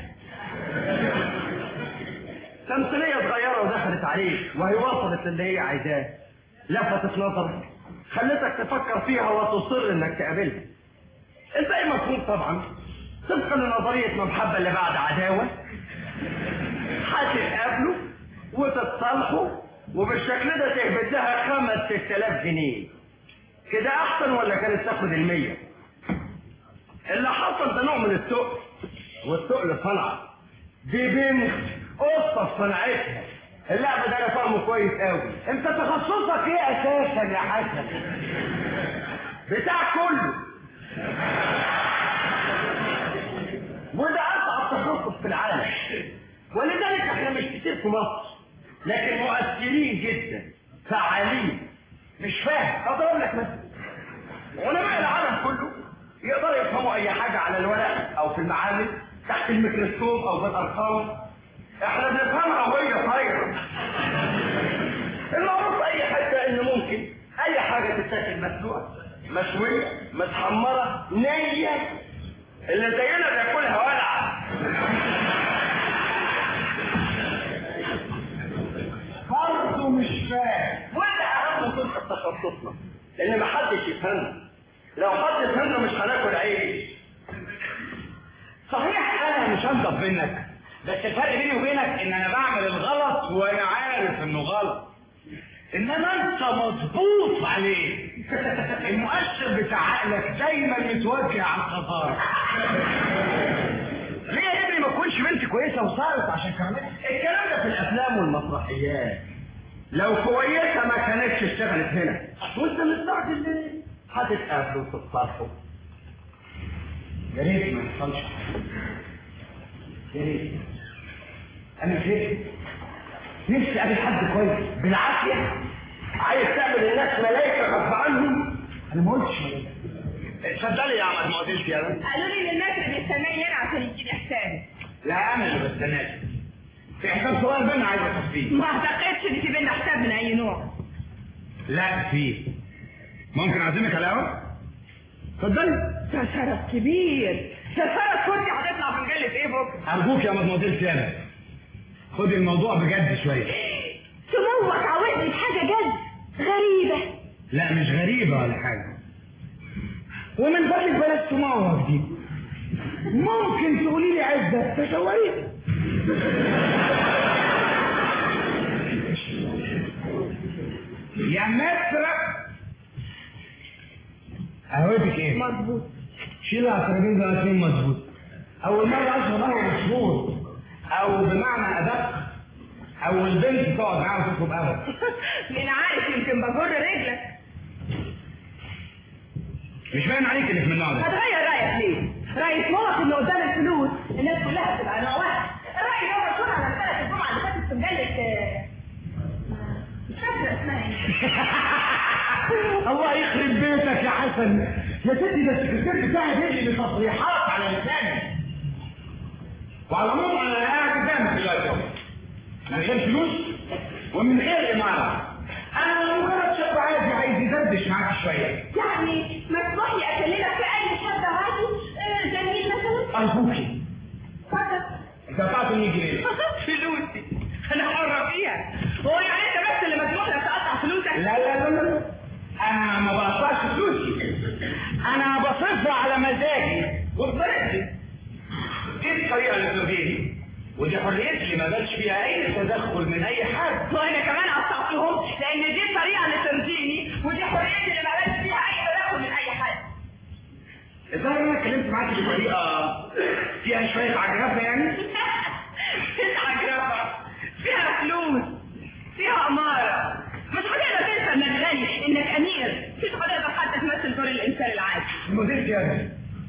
تمثيلية صغيرة ودخلت عليك وهي وصلت للي هي عايزاه لفتت نظرك خلتك تفكر فيها وتصر انك تقابلها الباقي مفهوم طبعا طبقا لنظرية المحبة اللي بعد عداوة هتتقابلوا وتتصالحوا وبالشكل ده تهبط لها خمس ست آلاف جنيه كده احسن ولا كانت تاخد المية اللي حصل ده نوع من التقل والتقل صنع دي بنت قصة في صنعتها اللعبة ده انا فاهمه كويس قوي انت تخصصك ايه اساسا يا حسن بتاع كله وده اصعب تخصص في العالم ولذلك احنا مش كتير في مصر لكن مؤثرين جدا فعالين مش فاهم اضرب لك مثلا علماء العالم كله يقدروا يفهموا اي حاجه على الورق او في المعامل تحت الميكروسكوب او بالارقام احنا بنفهمها وهي طايره المعروف في اي حته ان ممكن اي حاجه تتاكل مسلوقه مشويه متحمره نيه اللي زينا بياكلها ولعه برضه مش فاهم وده اهم قصه تخصصنا لان محدش يفهمنا لو حد فهمنا مش هناكل عيش صحيح انا مش انضف منك بس الفرق بيني وبينك ان انا بعمل الغلط وانا عارف انه غلط انما انت مظبوط عليه المؤشر بتاع عقلك دايما متوجه على الخطر ليه يا ابني ما تكونش بنت كويسه وصارت عشان كمان الكلام ده في الافلام والمسرحيات لو كويسه ما كانتش اشتغلت هنا وانت مستعجل ليه هتتقابلوا وتتصالحوا يا ريت ما يحصلش يا ريت انا زهقت نفسي اقابل حد كويس بالعافيه عايز تعمل الناس ملايكه غصب عنهم انا ما قلتش ملايكه اتفضلي يا عم موديل يا بنت قالوا لي ان الناس اللي بيستناني هنا عشان يجيب حسابي لا انا اللي بستناك في حساب صغير بينا عايز اخفيه ما اعتقدش ان في بينا حساب من اي نوع لا في ممكن اعزمك على القهوه اتفضلي ده شرف كبير ده شرف كنت هتطلع في مجله ايه بكره ارجوك يا مدموزيل سياده خدي الموضوع بجد شويه سموك عاوزني في حاجه جد غريبه لا مش غريبه ولا حاجه ومن فضلك بلاش تموض دي ممكن تقولي لي عزه تشاوري يا متر قهوتك ايه؟ مظبوط شيلها على الترابيزه هتكون مظبوط اول مره اشرب قهوه مشهور او بمعنى ادق او البنت تقعد معاها وتطلب قهوه مين عارف يمكن بجر رجلك مش باين عليك انك من النوع ده هتغير رايك ليه؟ رايك موت ان قدام الفلوس الناس كلها بتبقى نوع واحد الراي ده مشهور على رساله الجمعه اللي فاتت في مجله آه، مش فاكره اسمها ايه الله يخرب بيتك يا حسن يا ستي ده السكرتير بتاعي بيجي بتصريحات على لساني وعلى العموم انا قاعد قدامك دلوقتي أهو. من غير فلوس ومن غير اماره انا مجرد شاب عادي عايز يدردش معاك شويه يعني مسموح لي اكلمك في اي شاب عادي آه، جميل مثلا ارجوكي فقط دفعت 100 جنيه فلوسي انا حرة فيها هو يعني انت بس اللي مسموح لك تقطع فلوسك لا لا لا لا انا ما بقطعش فلوسي انا بصرفها على مزاجي وبطريقتي دي الطريقه اللي ترضيني ودي حريتي اللي ما بالش فيها اي تدخل من اي حد وانا كمان قطعتهم لان دي الطريقه اللي ترضيني ودي حريتي اللي ما بالش فيها اي تدخل من اي حد الظاهر انا اتكلمت معاكي بطريقه فيها شويه عجرفه يعني فيها عجرفه فيها فلوس فيها اماره مش هتقدر تنسى انك غني انك امير مش هتقدر حتى تمثل دور الانسان العادي مدير سياده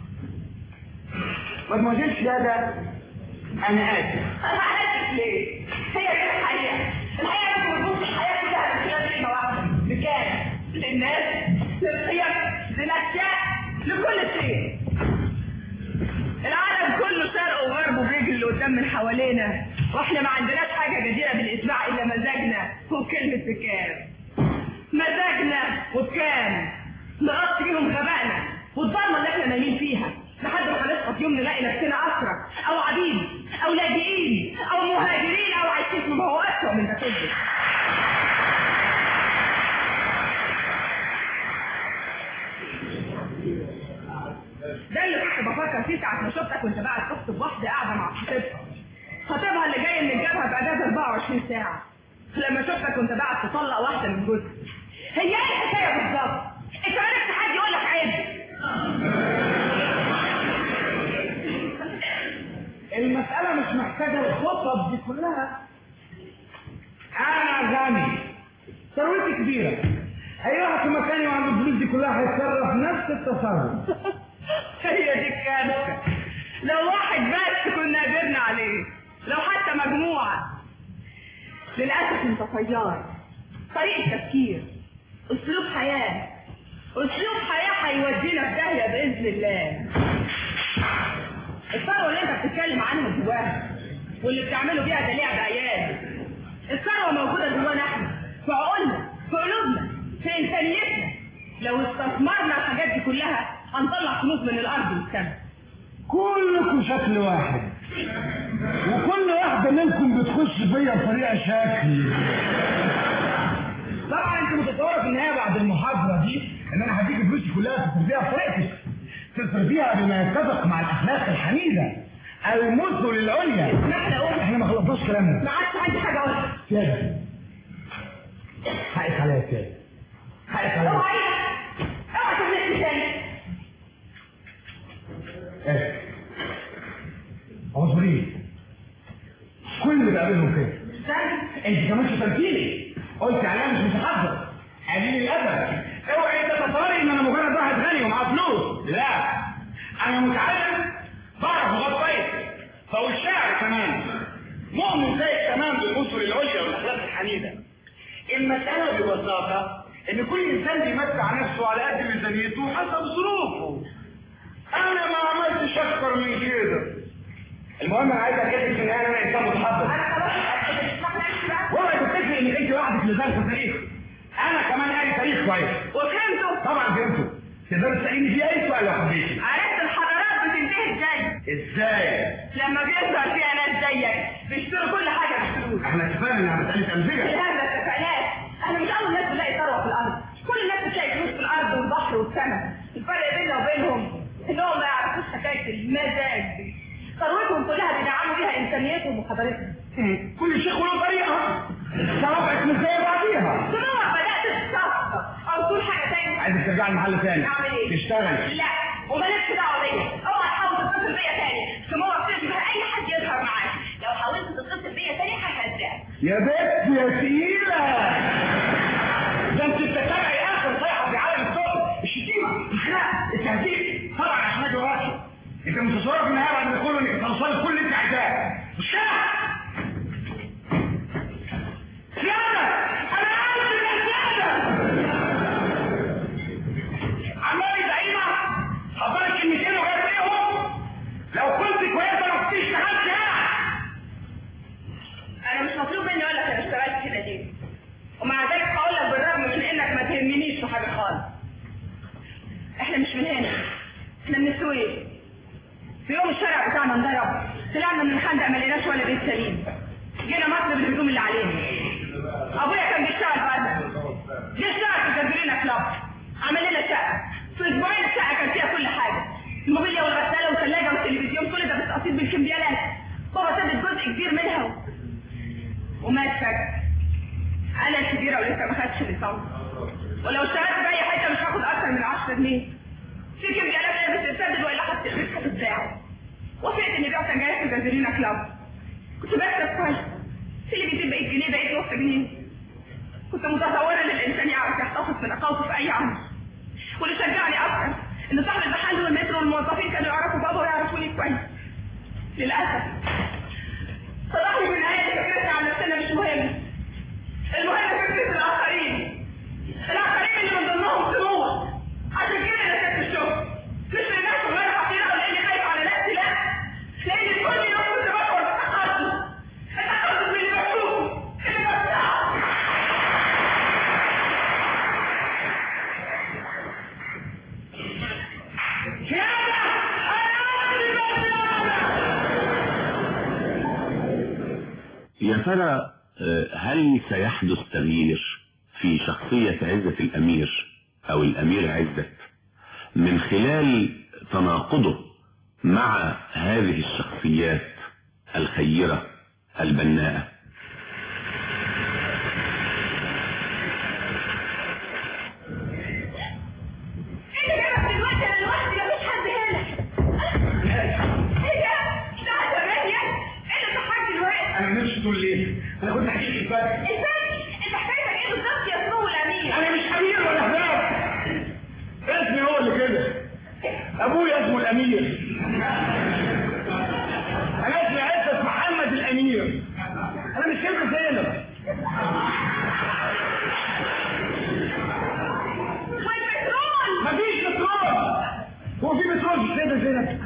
مدموزيل سياده انا اسف عارف ليه؟ هي دي الحقيقة الحقيقة لازم نبص الحياة كلها من خلال كلمة واحدة بكام؟ للناس للقيم للأشياء لكل شيء العالم كله شرق وغرب وبيجري اللي قدام من حوالينا واحنا ما عندناش حاجة جديرة بالإتباع إلا مزاجنا وكلمة بكام مزاجنا وبكام نغطي بيهم غبائنا والضلمة اللي احنا نايمين فيها لحد ما هنصحى في يوم نلاقي نفسنا أسرى أو عبيد أو لاجئين أو مهاجرين أو عايشين في ما هو أسوأ من ده كله ده اللي كنت بفكر فيه ساعة ما شفتك وانت قاعد تخطب واحدة قاعدة مع خطيبها خطيبها اللي جاي من الجبهة بأجازة 24 ساعة لما شفتك كنت بعد تطلق واحدة من جوزك هي ايه الحكاية بالظبط؟ انت عرفت حد يقول لك عيب المسألة مش محتاجة الخطط دي كلها أنا غني ثروتي كبيرة أي واحد في مكاني وعنده الفلوس دي كلها هيتصرف نفس التصرف هي دي الكارثة لو واحد بس كنا قدرنا عليه لو حتى مجموعة للأسف انت طيار طريقة تفكير أسلوب حياة أسلوب حياة هيودينا في داهية بإذن الله الثروة اللي انت بتتكلم عنها جواها واللي بتعمله بيها ده لعب عيال الثروة موجودة جوانا احنا في عقولنا في قلوبنا في إنسانيتنا لو استثمرنا الحاجات دي كلها هنطلع فلوس من الأرض والسماء كلكم شكل واحد وكل واحدة منكم بتخش فيا بطريقة شكل طبعا انت متصورة في النهاية بعد المحاضرة دي ان انا هديك فلوسي كلها تصرفيها بطريقتك تصرفيها بما يتفق مع الاخلاق الحميدة المثل العليا احنا قلنا احنا ما خلصناش كلامنا ما عادش عندي حاجة أقولها سيادة حقك عليا يا سيادة حقك عليا اوعى اوعى تغلطني تاني ايه عنصريين كل اللي بقابلهم كده استنى انت كمان شتمتيني قلت عليها مش متحضر قليل الادب اوعي تتصوري ان انا مجرد واحد غني ومعاه فلوس لا انا متعلم بعرف لغات كويس فهو الشاعر كمان مؤمن زي تمام بالاصول العليا والاخلاق الحميده المساله ببساطه ان كل انسان بيمتع نفسه على قد ميزانيته حسب ظروفه انا ما عملتش اكتر من كده المهم انا عايز اكتب في النهايه ان انا انسان متحضر انا خلاص اسمح لي بقى اوعي تفتكري انك انت لوحدك اللي دارسه تاريخ انا كمان قاري تاريخ كويس وفهمتوا طبعا فهمته تقدر تساليني فيه اي سؤال لو حبيتي عرفت الحضارات بتنتهي ازاي ازاي لما بيظهر فيها ناس زيك بيشتروا كل حاجة بفلوس احنا اتفقنا انها مساله امزجه لهذا اتفقناش احنا مش اول ناس بنلاقي ثروة في الارض كل الناس بتلاقي فلوس في الارض والبحر والسماء الفرق بيننا وبينهم انهم ما يعرفوش حكاية المزاج دي ثروتهم كلها بيدعموا بيها انسانيتهم وحضارتهم كل شيخ وله طريقه صوابعك مش زي بعضيها سموها بدأت تتصفى او تقول حاجة تاني عايزك ترجعي المحل تاني اعمل ايه؟ تشتغل لا ومالكش دعوه بيا اوعى تحاول تتصل بيا تاني سموها بتشبه اي حد يظهر معاك لو حاولت تتصل بيا تاني ههزقك يا بنت يا تقيلة ده انت بتتابعي اخر صيحة في عالم الشغل الشتيمة الخناق التهديد طبعا عشان اجي وراكي انت متصورة في النهاية بعد ما يقولوا انك توصلي كل اللي انت عايزاه مش كده؟ سيادة انا عايز يا سيادة عمالي زعيمة حضرتك كلمتين وغير فيهم لو كنت كويسة ما كنتيش اشتغلت هنا انا مش مطلوب مني اقول لك انا اشتغلت كده ليه ومع ذلك هقول لك بالرغم من انك ما تهمنيش في حاجه خالص احنا مش من هنا احنا من السويس في يوم الشارع بتاعنا انضرب طلعنا من الخندق ما لقيناش ولا بيت سليم جينا مصر بالهدوم اللي علينا ابويا كان بيشتغل بره جه اشتغل في جزيرينا كلاب عمل لنا شقه في اسبوعين الشقه كان فيها كل حاجه الموبيليا والغساله والثلاجه والتلفزيون كل ده بالتقسيط بالكمبيالات بابا سابت جزء كبير منها و... ومات فجأة انا الكبيره ولسه ما خدتش ليسانس ولو اشتغلت في اي حته مش هاخد اكتر من 10 جنيه في كمبيالات لازم تتسدد والا هتقفش هتتباع وافقت اني بيع سجاير في جازولينا كلاب كنت بكسب كويس في اللي بيجيب بقيت جنيه بقيت نص جنيه كنت متصوره ان الانسان يعرف يحتفظ بنقاوته في اي عمل واللي شجعني اكتر ان صاحب المحل والمترو والموظفين كانوا يعرفوا بابا ويعرفوني كويس للاسف صلاحي في النهايه فكرتنا عن نفسنا مش مهم المهم فكره الاخرين الاخرين اللي من ضمنهم سموه عشان كده انا سبت الشغل مش لانها شغلانه حقيره ولا اني خايف على نفسي لا لان كل يوم كنت بشعر بتقدم التقدم من اللي بشوفه اللي بفتحه سيادة انا عندي يا ترى آه، هل سيحدث تغيير في شخصية عزة الأمير أو الأمير عزت من خلال تناقضه مع هذه الشخصيات الخيرة البناءة ابويا اسمه الامير انا اسمي عزت محمد الامير انا مش كلمه زينب والبترول مفيش بترول هو في بترول في السيده زينب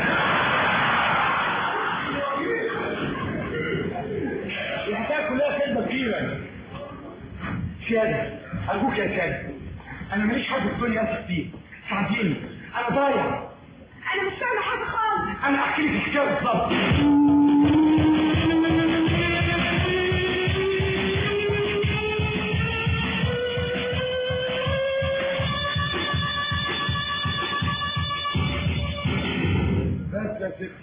الحكايه كلها كلمه كبيره سيادة أرجوك يا سيادة أنا ماليش حد في الدنيا أثق فيه ساعديني أنا ضايع انا مش فاهمه حاجه خالص أنا أحكي لك الحكاية بالظبط بس يا ستي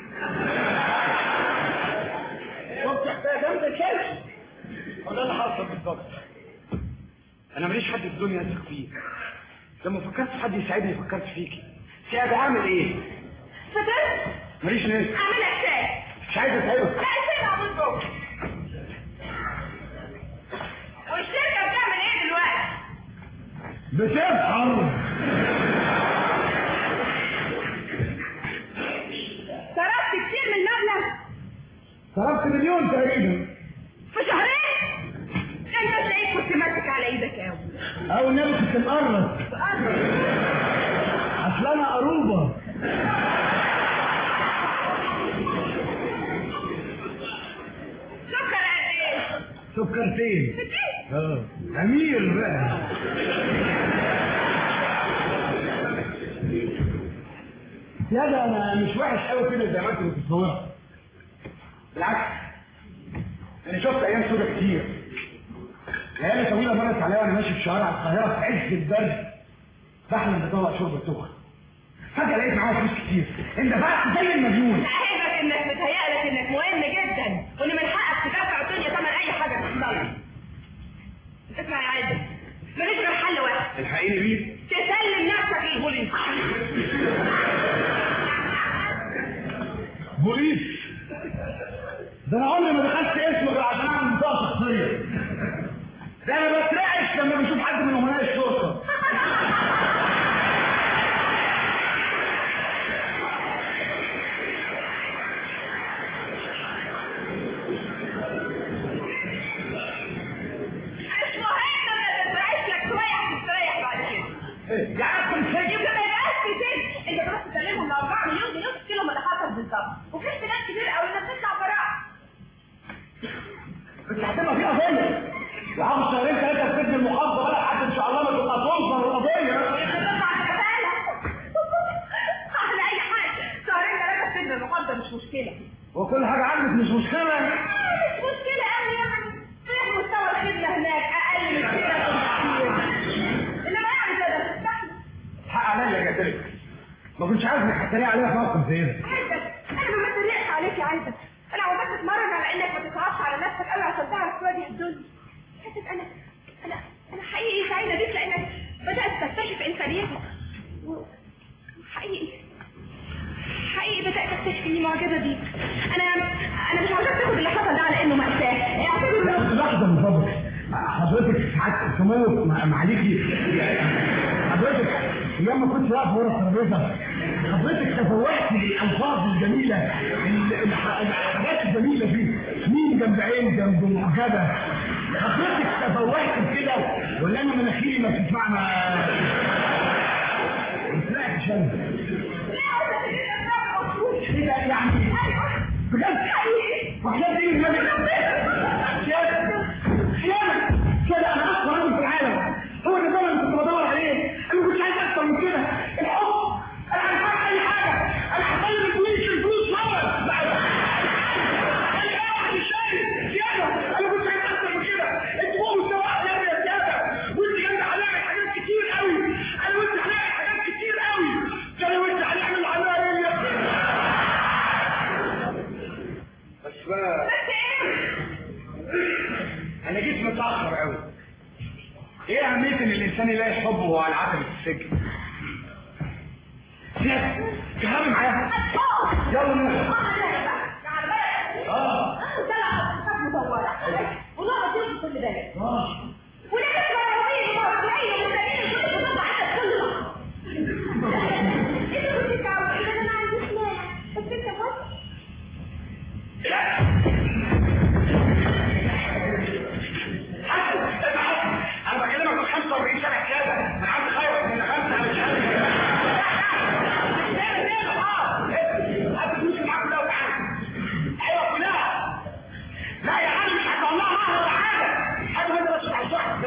شفت حكاية جامدة كده هو ده اللي حصل بالظبط انا ماليش حد في الدنيا اثق فيه لما فكرت في حد يساعدني فكرت فيكي سيادة اعمل ايه فضلت ماليش ناس اعملها ازاي مش عايز اتعبك لا ازاي معمول جوه والشركه بتعمل ايه دلوقتي بتفهم صرفت كتير من المبلغ صرفت مليون تقريبا في شهرين انت تلاقيك كنت ماسك على ايدك قوي او النبي كنت مقرص اصل انا قروبه سكر قد ايه سكرتين كتير اه امير بقى لا ده انا مش وحش قوي كده زي ما انت بتتصور بالعكس انا شفت ايام سودة كتير ليالي طويله مرت عليا وانا ماشي في شوارع القاهره في عز البرد بحلم بطلع شرب سخن فجاه لقيت معايا فلوس كتير اندفعت زي المجنون اعهدك انك متهيألك انك مهم جدا وان من حقك تدفع الدنيا ثمن اي حاجه تحصل لك. اسمع يا عادل مفيش غير حل واحد الحقيني بيه تسلم نفسك للبوليس بوليس ده انا عمري ما دخلت اسمه غير عشان اعمل بطاقه شخصيه ده انا بترعش لما بشوف حد من امناء الشرطه مش مهم انا تترعش لك شويه هتستريح بعد كده إيه؟ يعني ادخل سجن يمكن ما يبقاش في سجن انت بس تسلمهم ل 4 مليون جنيه وتشيلهم اللي حصل بالظبط وفي احتمال كبير قوي انك تطلع براءه بس هتبقى في قضيه وعاوز شهرين ثلاثه في سجن المحافظه بقى لحد ان شاء الله ما تبقى تنظر القضيه تطلع كفاله على اي حاجه شهرين ثلاثه في سجن المحافظه مش مشكله وكل حاجه عندك مش مشكله مش مشكله قوي يعني في مستوى الخدمه هناك اقل من كده بكتير انما يعني كده تستحمل حق عليا يا جدرك ما كنتش عايز تحتريق عليها في موقف زي ده عايزك انا ما بتريقش عليك يا عايزك انا عاوزاك تتمرن على انك ما تتصعبش على نفسك قوي عشان تعرف تواجه الدنيا حاسس انا انا انا حقيقي سعيده بيك لانك بدات تكتشف انسانيتك و- حقيقي حقيقي بدات تكتشف اني معجبه بيك انا انا مش عاوزاك تاخد اللي حصل ده على انه مأساة اعتبره لحظة من فضلك حضرتك ساعات سموك مع- معاليكي حضرتك ايام ما كنت واقف ورا الترابيزه حضرتك تفوقت الالفاظ الجميله ال- الح- الحاجات الجميله دي مين جنب عين جنب معجبه حضرتك تفوقت كده ولا انا مناخيري ما بتسمعنا ما طلعتش انا ايه ده يعني بجد وحياة دي النبي سيادة سيادة سيادة انا اكبر راجل في العالم هو ده الزمن اللي كنت بدور عليه انا ما كنتش عايز اكتر من كده الحب انا عايز اعمل اي حاجه انا هخلي الفلوس الفلوس فورا سيادة انا كنت عايز اكتر من كده انت فوق مستوى احلامي يا سيادة وانت جنب هنعمل حاجات كتير قوي انا وانت هنعمل حاجات كتير قوي ده انا وانت هنعمل عمايل يا بس بقى بس ايه انا جيت متاخر قوي ايه اهميه ان الانسان يلاقي حبه وهو على عتبه السجن سيادة كلامي معايا يلا نروح اه والله ما كل بالك اه ولكن تبقى رهيب ومرجعية ومستقيم وكل بتطلع عندك كل لحظة انت كنت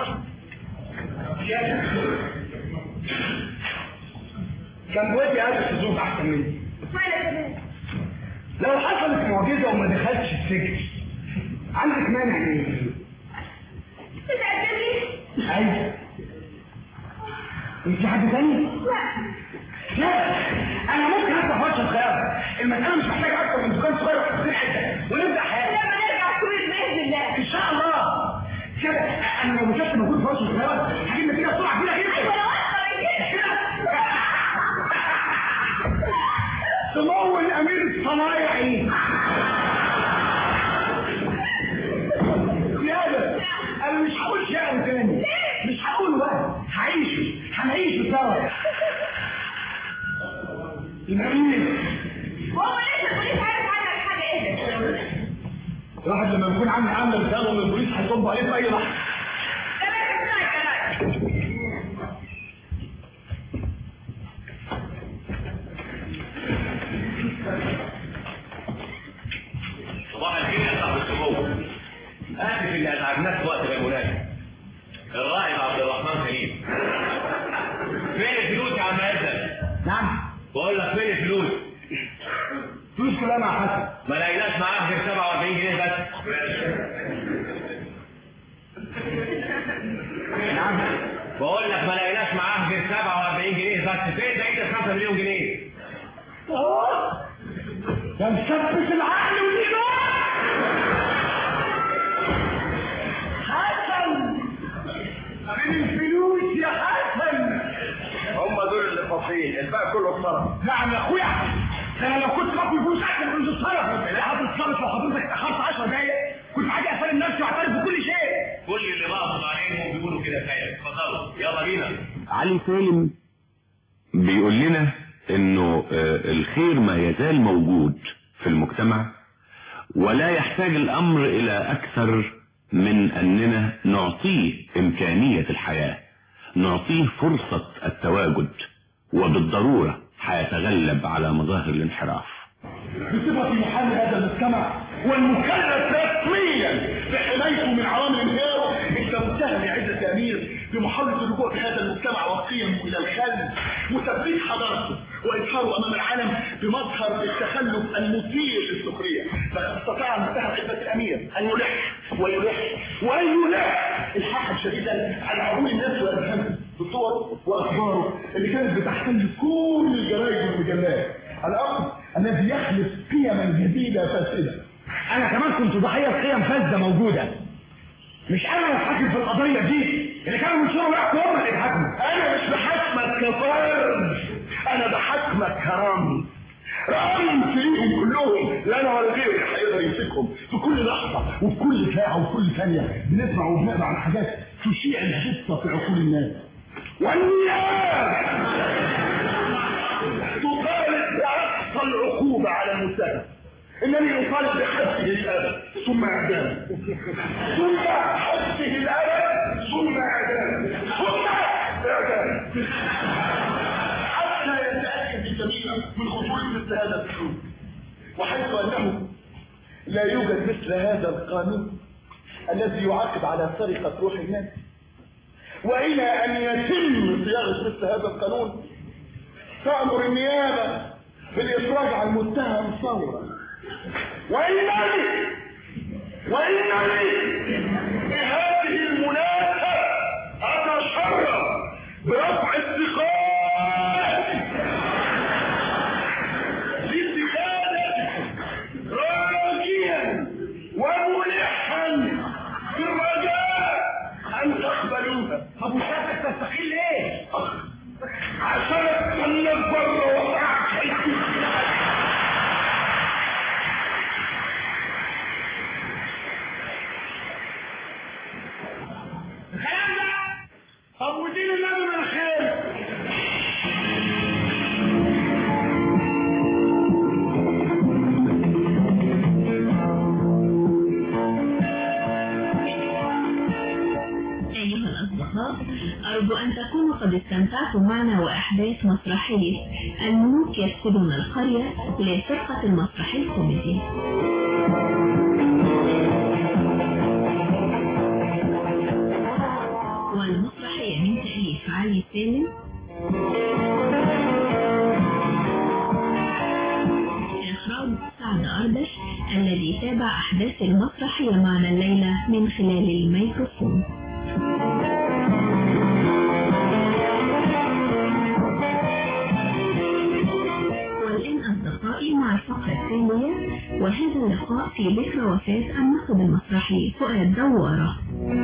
كان بودي ألف الظروف أحسن مني لو حصلت معجزة وما دخلتش السجن عندك مانع ايه؟ تتقدم لي؟ ايوه انت حد تاني؟ لا انا ممكن افتح ورشه خيار المساله مش محتاجه اكتر من دكان صغير وتفصيل حته ونبدا حياتنا لما نرجع الكويت بإذن الله ان شاء الله كده انا لو مشيت موجود في ورشه خيار هجيب نتيجه بسرعه كده كده أيوة لو أكتر من كده سمو الامير الصنايعي زيادة انا مش هقول شعر تاني مش هقول بقى هعيشه هنعيشه سوا الامير هو لسه البوليس عارف عنك حاجة إيه ده؟ الواحد لما يكون عامل عامله رساله من البوليس هيطب عليه في اي لحظه تمام اسمعي كلامي صباح الخير يا صاحب السمو اسف اللي اتعبناك في وقت الغيبونات الرائد عبد الرحمن كريم فين الفلوس يا عم عزت نعم بقول لك فين الفلوس فلوس كلها مع حسن ما لقيناش معاه غير 47 جنيه بس نعم بقول لك ما لقيناش معاه غير 47 جنيه بس فين بقيه ال 5 مليون جنيه اه ده مثبت العقل والايمان حسن فين الفلوس يا حسن هم دول اللي فاضيين الباقي كله اتصرف نعم يا اخويا ده انا لو كنت باكل فلوس اكل كنت اتصرف هتتصرف لو حضرتك اتاخرت 10 دقايق كنت هاجي اسلم نفسي واعترف بكل شيء كل اللي بقصد عليهم بيقولوا كده كفايه اتفضلوا يلا بينا علي سالم بيقول لنا انه آه، الخير ما يزال موجود في المجتمع ولا يحتاج الامر الى اكثر من اننا نعطيه امكانية الحياة نعطيه فرصة التواجد وبالضرورة حيتغلب على مظاهر الانحراف بصفتي محامي هذا المجتمع والمكلف رسميا بحمايته من عوامل انهياره انت متهم يا عزة امير بمحاولة الرجوع في هذا المجتمع وقيمه الى الخلف وتثبيت حضارته واظهاره امام العالم بمظهر التخلف المثير للسخرية فقد استطاع المتهم عزة الامير ان يلح ويلح وان يلح الحاحا شديدا على عقول الناس واذهانهم بصور واخباره اللي كانت بتحتل كل الجرائد والمجلات الأمر الذي يخلق قيما جديدة فاسدة أنا كمان كنت ضحية قيم فاسدة موجودة مش أنا اللي حاكم في القضية دي اللي كانوا بيشربوا ويحكوا هم اللي بيحكموا أنا مش بحكمك كفرد أنا بحكمك كرامي رامي فيهم كلهم لا انا ولا غيري هيقدر يمسكهم في كل لحظه وفي كل ساعه وفي كل ثانيه بنسمع وبنقرا عن حاجات تشيع الحصه في عقول الناس والنيابه تطالب بأقصى العقوبة على المتهم إنني أطالب بحبسه الأبد ثم إعدامه ثم حبسه الأبد ثم إعدامه ثم إعدامه حتى يتأكد الجميع من خطورة مثل هذا الحكم وحيث أنه لا يوجد مثل هذا القانون الذي يعاقب على سرقة روح الناس وإلى أن يتم صياغة مثل هذا القانون تأمر النيابة بالإفراج عن المتهم فورا وإنني وإنني بهذه المناسبة أتشرف برفع استقالة لاتخاذكم راجيا وملحا بالرجاء أن تقبلوها طب وشافك تستقيل ليه؟ عشان اتكلم بره وقعت الكلام ده طب ودين النبي من خير أيها الأصدقاء أرجو أن تكونوا قد استمتعتم معنا وأحداث مسرحية الملوك يسكنون القرية للفرقة المسرح الكوميدي والمسرحية من تأليف علي سالم إخراج سعد أردش الذي تابع أحداث المسرحية معنا الليلة من خلال الميكروفون والآن أصدقائي مع الفقرة الثانية وهذا اللقاء في ذكرى وفاة الناقد المسرحي فؤاد دوارة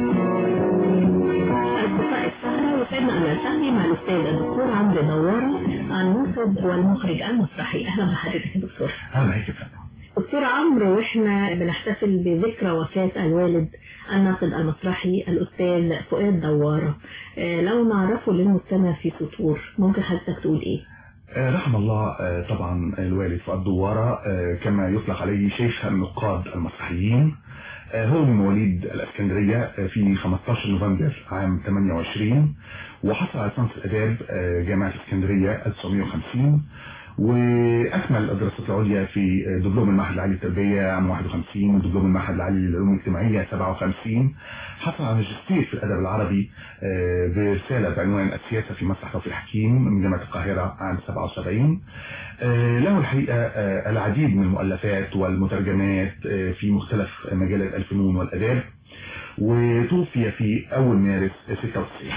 أصدقاء السهرة وسعدنا أن نلتقي مع الأستاذ الدكتور عمرو دوارة الناقد والمخرج المسرحي أهلا بحضرتك يا دكتور اهلا بيك يا فندم دكتور عمرو واحنا بنحتفل بذكرى وفاة الوالد الناقد المسرحي الأستاذ فؤاد دوارة آه، لو نعرفه للمستمع في سطور ممكن حضرتك تقول إيه؟ آه، رحم الله آه، طبعا الوالد فؤاد دوارة آه، كما يطلق عليه شيخ النقاد المسرحيين آه، هو من مواليد الاسكندرية آه، في 15 نوفمبر عام 28 وحصل على ليسانس الاداب آه، جامعة اسكندرية 1950 واكمل الدراسات العليا في دبلوم المعهد العالي للتربيه عام 51 ودبلوم المعهد العالي للعلوم الاجتماعيه 57 حصل على ماجستير في الادب العربي آه، برساله بعنوان السياسه في مسرح توفيق الحكيم من جامعه القاهره عام 77 آه، له الحقيقه آه، العديد من المؤلفات والمترجمات آه، في مختلف مجالات الفنون والاداب وتوفي في اول مارس 96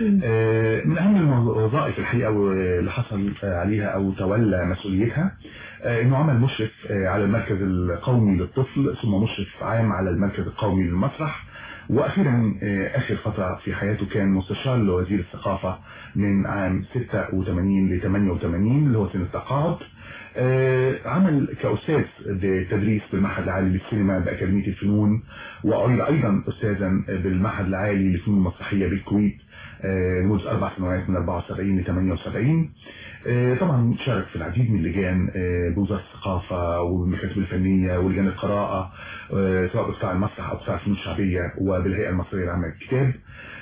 آه، من أهم الوظائف الحقيقة اللي حصل عليها أو تولى مسؤوليتها آه، إنه عمل مشرف آه، على المركز القومي للطفل ثم مشرف عام على المركز القومي للمسرح وأخيرا آه، آخر فترة في حياته كان مستشار لوزير الثقافة من عام 86 ل 88 اللي هو سنة التقاعد آه، عمل كأستاذ تدريس بالمعهد العالي للسينما بأكاديمية الفنون وعين أيضا أستاذا بالمعهد العالي للفنون المسرحية بالكويت آه، لمدة أربع سنوات من 74 ل 78 آه، طبعا شارك في العديد من اللجان آه، بوزارة الثقافة والمكاتب الفنية ولجان القراءة آه، سواء بقطاع المسرح أو قطاع الفنون الشعبية وبالهيئة المصرية العامة للكتاب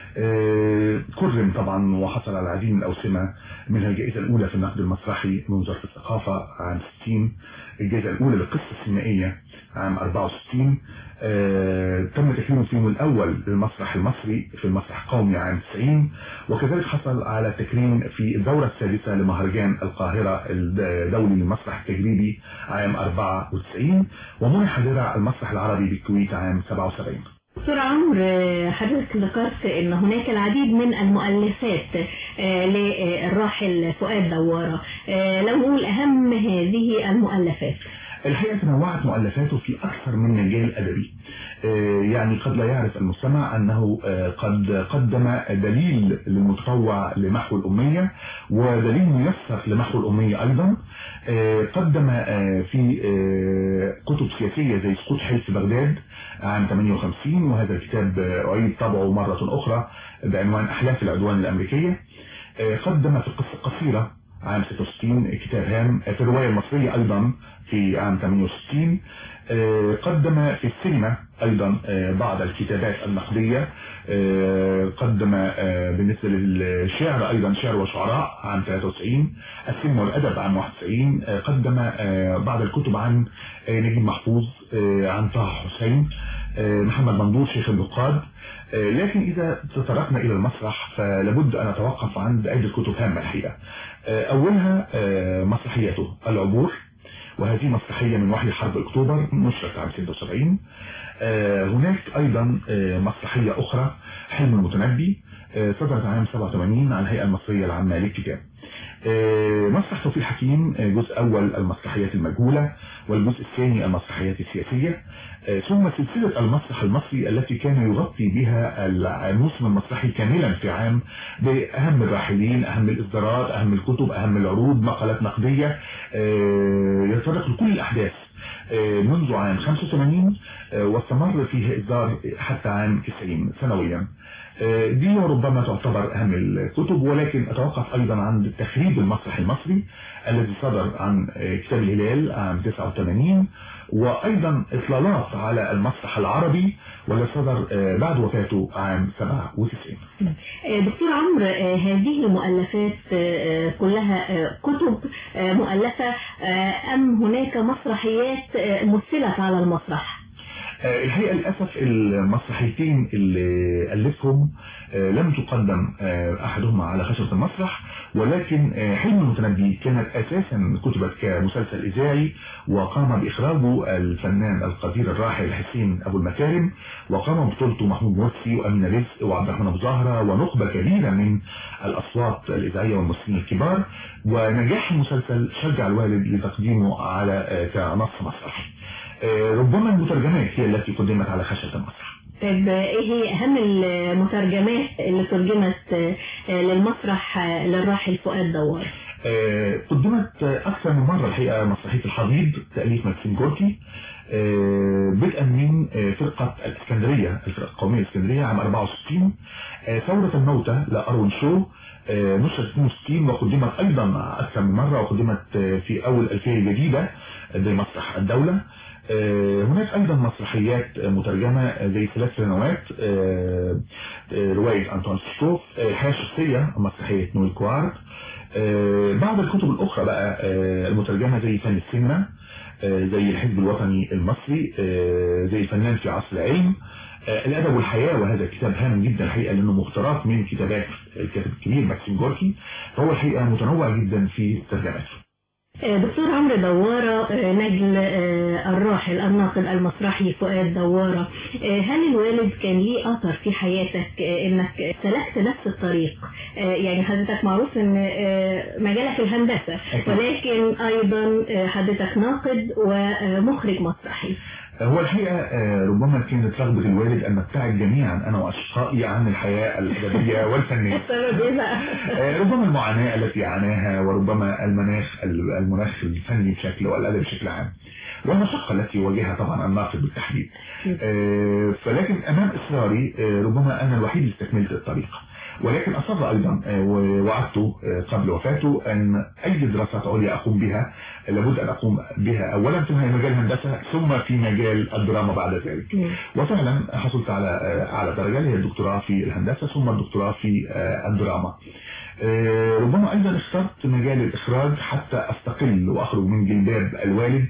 آه، كرم طبعا وحصل على العديد من الأوسمة منها الجائزة الأولى في النقد المسرحي من وزارة الثقافة عام 60 الجائزة الأولى للقصة السينمائية عام 64 آه، تم تكريمه في اليوم الأول للمسرح المصري في المسرح القومي عام 90 وكذلك حصل على تكريم في الدورة السادسة لمهرجان القاهرة الدولي للمسرح التجريبي عام 94 ومنح درع المسرح العربي بالكويت عام 77 دكتور عمرو آه، حضرتك ذكرت ان هناك العديد من المؤلفات آه، للراحل فؤاد دوارة آه، لو نقول اهم هذه المؤلفات الحقيقة تنوعت مؤلفاته في أكثر من مجال أدبي آه، يعني قد لا يعرف المستمع أنه آه، قد قدم دليل للمتطوع لمحو الأمية ودليل ميسر لمحو الأمية أيضا آه، قدم آه، في آه، كتب سياسية زي سقوط حلف بغداد عام 58 وهذا الكتاب آه، أعيد طبعه مرة أخرى بعنوان أحلاف العدوان الأمريكية آه، قدم في القصة القصيرة عام 66 كتاب هام في الرواية المصرية أيضا في عام 68 آه، قدم في السينما أيضا آه، بعض الكتابات النقدية آه، قدم آه، بالنسبة للشعر أيضا شعر وشعراء عام 93 السينما والأدب عام 91 آه، قدم آه، بعض الكتب عن آه، نجيب محفوظ آه، عن طه حسين آه، محمد منظور شيخ النقاد آه، لكن إذا تطرقنا إلى المسرح فلابد أن أتوقف عند عدة كتب هامة الحقيقة آه، أولها آه، مسرحيته العبور وهذه مسرحية من وحي حرب أكتوبر نشرت عام 76 آه، هناك أيضا آه، مسرحية أخرى حلم المتنبي آه، صدرت عام 87 عن الهيئة المصرية العامة للكتاب آه، مسرح توفيق حكيم آه، جزء أول المسرحيات المجهولة والجزء الثاني المسرحيات السياسية آه، ثم سلسلة المسرح المصري التي كان يغطي بها الموسم المسرحي كاملا في عام بأهم الراحلين أهم الإصدارات أهم الكتب أهم العروض مقالات نقدية آه، يتطرق لكل الأحداث آه، منذ عام 85 آه، واستمر فيه إصدار حتى عام 90 سنويا آه، دي ربما تعتبر أهم الكتب ولكن أتوقف أيضا عند تخريب المسرح المصري الذي صدر عن آه، كتاب الهلال عام 89 وأيضا إطلالات على المسرح العربي والذي صدر آه، بعد وفاته عام 97 آه، دكتور عمرو آه، هذه المؤلفات آه، آه، كلها آه، كتب آه، مؤلفة آه، أم هناك مسرحيات آه، مثلت على المسرح آه، الحقيقة للأسف المسرحيتين اللي ألفهم آه، لم تقدم آه، أحدهما على خشبة المسرح ولكن آه، حلم المتنبي كانت أساسا كتبت كمسلسل إذاعي وقام بإخراجه الفنان القدير الراحل حسين أبو المكارم وقام بطولته محمود مرسي وأمين رزق وعبد الرحمن أبو زهرة ونخبة كبيرة من الأصوات الإذاعية والممثلين الكبار ونجاح المسلسل شجع الوالد لتقديمه على آه، كنص مسرحي آه، ربما المترجمات هي التي قدمت على خشبة المسرح طيب ايه هي اهم المترجمات اللي ترجمت آه، للمسرح آه، للراحل فؤاد دوار آه، قدمت آه، أكثر من مرة الحقيقة مسرحية الحضيض تأليف ماكسيم جوركي آه، بدءا من آه، فرقة الإسكندرية الفرقة القومية الإسكندرية عام 64 آه، ثورة الموتى لأروين شو آه، نشرت 62 وقدمت أيضا أكثر من مرة وقدمت آه، في أول ألفية جديدة زي مسرح الدولة آه، هناك أيضا مسرحيات آه، مترجمة آه، زي ثلاث سنوات آه، آه، رواية أنطوان سكوف آه، الحياة الشخصية مسرحية نويل كوارت آه، بعض الكتب الأخرى بقى آه، المترجمة زي فن السينما آه، زي الحزب الوطني المصري آه، زي الفنان في عصر العلم آه، الأدب والحياة وهذا كتاب هام جدا الحقيقة لأنه مقترات من كتابات الكاتب الكبير ماكسيم جوركي فهو الحقيقة متنوع جدا في ترجماته آه، دكتور عمرو دوارة آه، نجل آه، الراحل الناقد المسرحي فؤاد دوارة آه، هل الوالد كان ليه أثر في حياتك آه، إنك سلكت نفس الطريق آه، يعني حضرتك معروف إن آه، مجالك الهندسة أكيد. ولكن أيضا آه، حضرتك ناقد ومخرج مسرحي هو الحقيقة آه، ربما كانت رغبة الوالد أن نبتعد جميعا أنا وأشقائي عن الحياة الأدبية والفنية السبب إيه بقى؟ آه، ربما المعاناة التي عاناها وربما المناخ المناخ الفني بشكل والأدب بشكل عام والمشقة التي واجهها طبعا الناقد بالتحديد آه، فلكن أمام إصراري آه، ربما أنا الوحيد اللي استكملت الطريق ولكن أصر أيضا آه، ووعدته آه، قبل وفاته أن أي دراسات عليا أقوم بها لابد أن أقوم بها أولا في مجال الهندسة ثم في مجال الدراما بعد ذلك مم. وفعلا حصلت على آه، على درجة اللي هي الدكتوراه في الهندسة ثم الدكتوراه في آه، الدراما آه، ربما أيضا اخترت مجال الإخراج حتى أستقل وأخرج من جلباب الوالد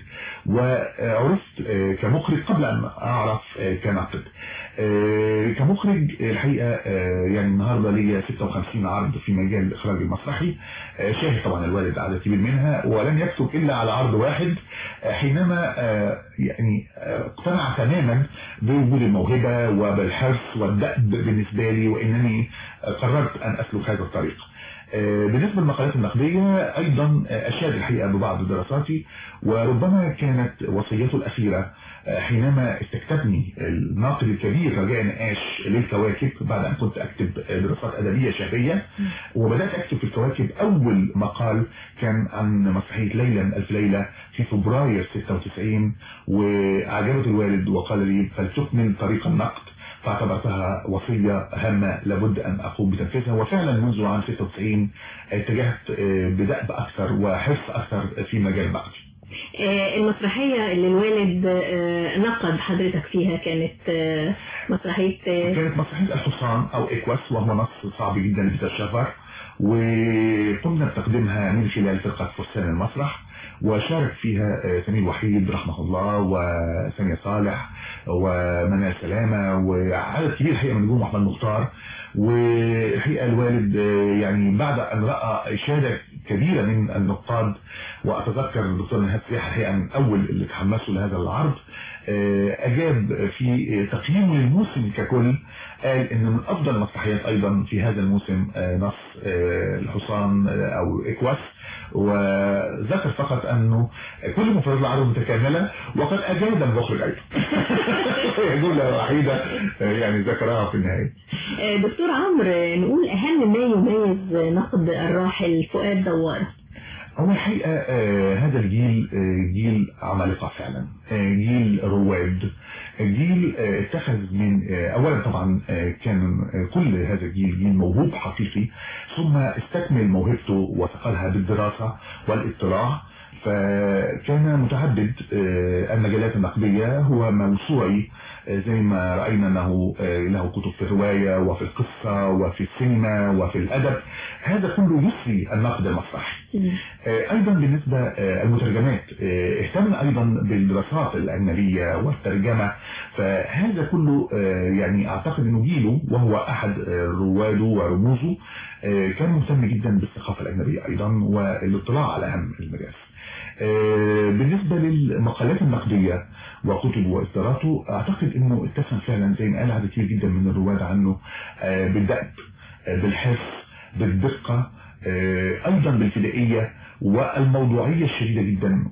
وعرفت آه، كمخرج قبل أن أعرف آه، كناقد آه، كمخرج الحقيقة آه، يعني النهاردة ليا 56 عرض في مجال الإخراج المسرحي آه، شاهد طبعا الوالد عدد كبير منها ولم يكتب إلا على عرض واحد آه، حينما آه، يعني آه، اقتنع تماما بوجود الموهبة وبالحرص والدأب بالنسبة لي وإنني آه، قررت أن أسلك هذا الطريق آه، بالنسبة للمقالات النقدية أيضا آه، أشاد الحقيقة ببعض دراساتي وربما كانت وصيته الأخيرة آه، حينما استكتبني الناقد الكبير رجاء نقاش للكواكب بعد أن كنت أكتب آه، دراسات أدبية شهرية وبدأت أكتب في الكواكب أول مقال كان عن مسرحية ليلى من ألف ليلة في فبراير 96 وأعجبت الوالد وقال لي فلتكمل طريق النقد فاعتبرتها وصية هامة لابد أن أقوم بتنفيذها وفعلا منذ عام 96 اتجهت آه، بدأب أكثر وحرص أكثر في مجال النقد آه، المسرحية اللي الوالد آه، نقد حضرتك فيها كانت آه، مسرحية آه، كانت مسرحية الحصان أو إكواس وهو نص صعب جدا لبيتر شافر وقمنا بتقديمها من خلال فرقة فرسان المسرح وشارك فيها آه، سمير وحيد رحمه الله وسامية صالح ومنال سلامة وعدد كبير الحقيقة من نجوم أحمد مختار والحقيقة الوالد آه، يعني بعد أن رأى إشادة كبيرة من النقاد وأتذكر الدكتور نهاد سياح الحقيقة من أول اللي تحمسوا لهذا العرض آه، أجاب في تقييمه للموسم ككل قال إن من أفضل المسرحيات أيضا في هذا الموسم آه، نص آه، الحصان آه، أو إكواس وذكر فقط أنه كل مفردات العرض متكاملة وقد أجاد المخرج أيضا هي جملة وحيدة آه، يعني ذكرها في النهاية آه، دكتور عمرو نقول أهم ما يميز نقد الراحل فؤاد دوارة هو الحقيقة آه هذا الجيل آه جيل عمالقة فعلا آه جيل رواد جيل آه اتخذ من آه اولا طبعا آه كان آه كل هذا الجيل جيل موهوب حقيقي ثم استكمل موهبته وثقلها بالدراسة والاطلاع فكان متعدد آه، المجالات النقدية هو موسوعي آه، زي ما رأينا أنه آه، له كتب في الرواية وفي القصة وفي السينما وفي الأدب هذا كله يسري النقد المسرحي آه، ايضا بالنسبة آه، المترجمات آه، اهتم ايضا بالدراسات الاجنبية والترجمة فهذا كله آه، يعني اعتقد انه جيله وهو احد آه، رواده ورموزه آه، كان مهتم جدا بالثقافة الاجنبية ايضا والاطلاع على اهم المدارس آه، بالنسبة للمقالات النقدية وكتبه وإصداراته أعتقد أنه اتسم فعلا زي ما قال عدد كتير جدا من الرواد عنه آه، بالدأب آه، بالحرص بالدقة آه، أيضا بالفدائية والموضوعية الشديدة جدا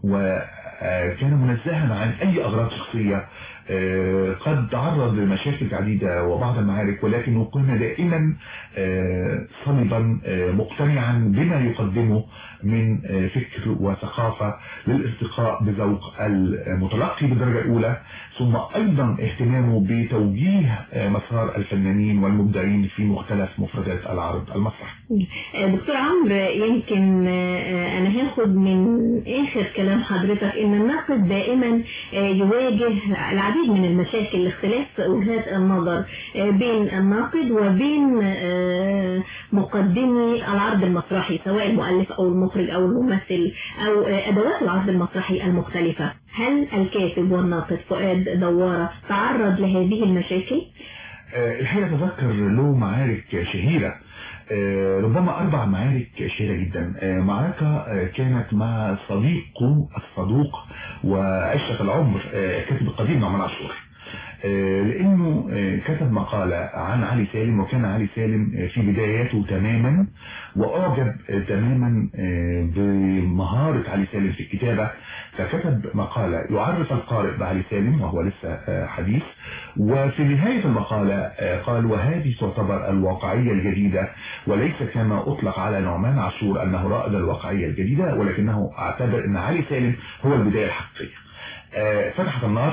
وكان منزها عن أي أغراض شخصية آه، قد تعرض لمشاكل عديدة وبعض المعارك ولكنه كان دائما آه، صلبا آه، مقتنعا بما يقدمه من آه، فكر وثقافة للارتقاء بذوق المتلقي بالدرجة الأولى ثم أيضا اهتمامه بتوجيه آه، مسار الفنانين والمبدعين في مختلف مفردات العرض المسرحي آه، دكتور عمرو يمكن آه، انا هاخد من اخر كلام حضرتك ان الناقد دائما آه، يواجه العديد من المشاكل لاختلاف وجهات النظر آه، بين الناقد وبين آه، مقدمي العرض المسرحي سواء المؤلف او المخرج او الممثل او آه، ادوات العرض المسرحي المختلفة هل الكاتب والناقد فؤاد دوارة تعرض لهذه المشاكل؟ آه، الحقيقة أتذكر له معارك شهيرة آه، ربما أربع معارك شهيرة جدا آه، معركة آه، كانت مع صديقه الصدوق وعشرة العمر آه، الكاتب القديم نعمان عاشور آه، لأنه آه، كتب مقالة عن علي سالم وكان علي سالم آه، في بداياته تماما وأعجب آه، تماما آه، بمهارة علي سالم في الكتابة فكتب مقالة يعرف القارئ بعلي سالم وهو لسه آه، حديث وفي نهاية المقالة آه، قال وهذه تعتبر الواقعية الجديدة وليس كما أطلق على نعمان عاشور أنه رائد الواقعية الجديدة ولكنه اعتبر أن علي سالم هو البداية الحقيقية آه، فتحت النار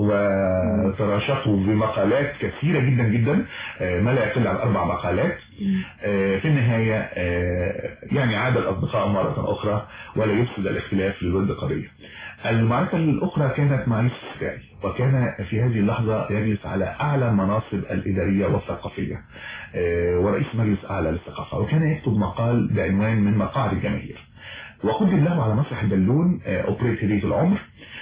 وتراشقوا بمقالات كثيرة جدا جدا آه، ما لا يقل عن أربع مقالات آه، في النهاية آه، يعني عاد الأصدقاء مرة أخرى ولا يفسد الاختلاف للود قضية المعركة الأخرى كانت مع يوسف السباعي وكان في هذه اللحظة يجلس على أعلى المناصب الإدارية والثقافية آه، ورئيس مجلس أعلى للثقافة وكان يكتب مقال بعنوان من مقاعد الجماهير وقدم له على مسرح البالون آه، أوبريت هدية العمر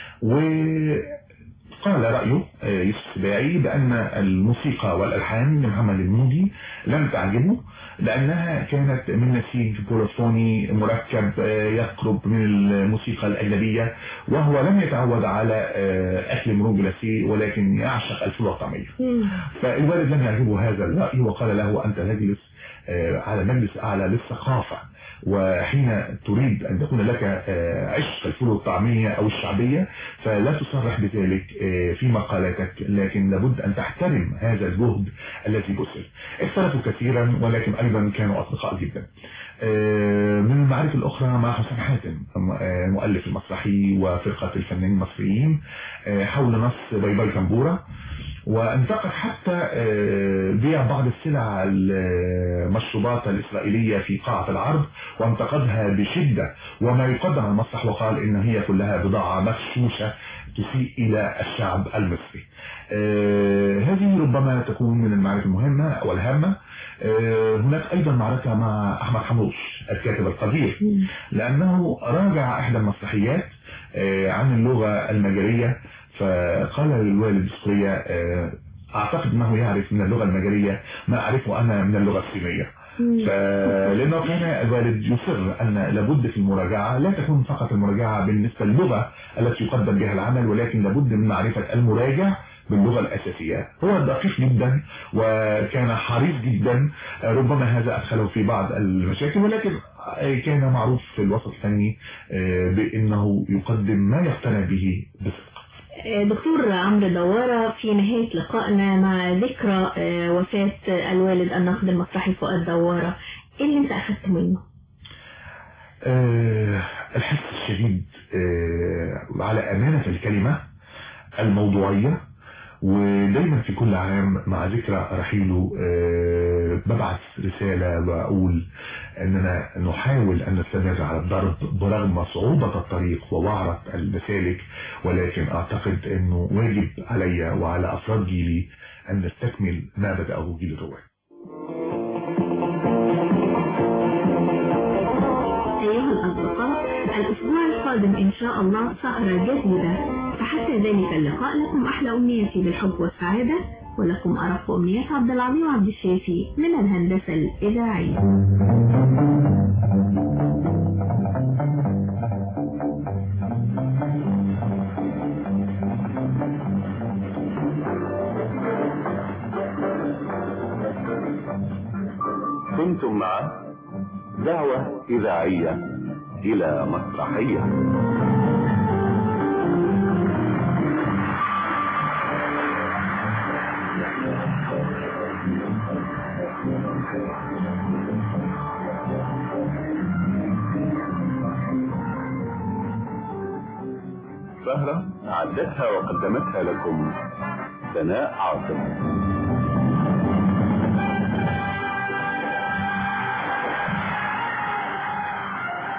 وقال رأيه آه، يوسف السباعي بأن الموسيقى والألحان لمحمد الموجي لم تعجبه لأنها كانت من نسيج بوليفوني مركب آه، يقرب من الموسيقى الأجنبية وهو لم يتعود على آه، أكل مرون جلاسي ولكن يعشق الفول والطعمية فالوالد لم يعجبه هذا الرأي وقال له أنت تجلس آه، على مجلس أعلى للثقافة وحين تريد أن تكون لك آه، عشق الفول والطعمية أو الشعبية فلا تصرح بذلك آه، في مقالاتك لكن لابد أن تحترم هذا الجهد الذي بذل اختلفوا كثيرا ولكن أيضا كانوا أصدقاء جدا آه، من المعارك الأخرى مع حسن حاتم آه، مؤلف المسرحي وفرقة الفنانين المصريين آه، حول نص باي باي تنبورة وانتقد حتى آه، بيع بعض السلع المشروبات الإسرائيلية في قاعة العرض وانتقدها بشدة وما يقدم على المسرح وقال إن هي كلها بضاعة مغشوشة تسيء إلى الشعب المصري آه، هذه ربما تكون من المعارك المهمة والهامة آه، هناك أيضا معركة مع أحمد حموش الكاتب القدير لأنه راجع إحدى المسرحيات آه، عن اللغة المجرية فقال للوالد السورية آه، أعتقد أنه يعرف من اللغة المجرية ما أعرفه أنا من اللغة الصينية فلأنه كان الوالد يصر أن لابد في المراجعة لا تكون فقط المراجعة بالنسبة للغة التي يقدم بها العمل ولكن لابد من معرفة المراجع باللغة الأساسية هو دقيق جدا وكان حريص جدا ربما هذا أدخله في بعض المشاكل ولكن كان معروف في الوسط الفني آه، بأنه يقدم ما يقتنع به بصدق دكتور عمرو دوارة في نهاية لقائنا مع ذكرى آه، وفاة الوالد الناقد المسرحي فؤاد دوارة ايه اللي انت اخذت منه؟ آه، الحس الشديد آه، على أمانة الكلمة الموضوعية ودايما في كل عام مع ذكرى رحيله آه، ببعث رسالة وأقول أننا نحاول أن نستمر على الضرب برغم صعوبة الطريق ووعرة المسالك ولكن أعتقد أنه واجب علي وعلى أفراد جيلي أن نستكمل ما بدأه جيل الرواد أيها الأصدقاء الأسبوع القادم إن شاء الله سهرة جديدة فحتى ذلك اللقاء لكم أحلى أمنيتي بالحب والسعادة ولكم أرق أمنيات عبد العظيم عبد الشافي من الهندسة الإذاعية كنتم مع دعوة إذاعية إلى مسرحية سهرة أعدتها وقدمتها لكم سناء عاصم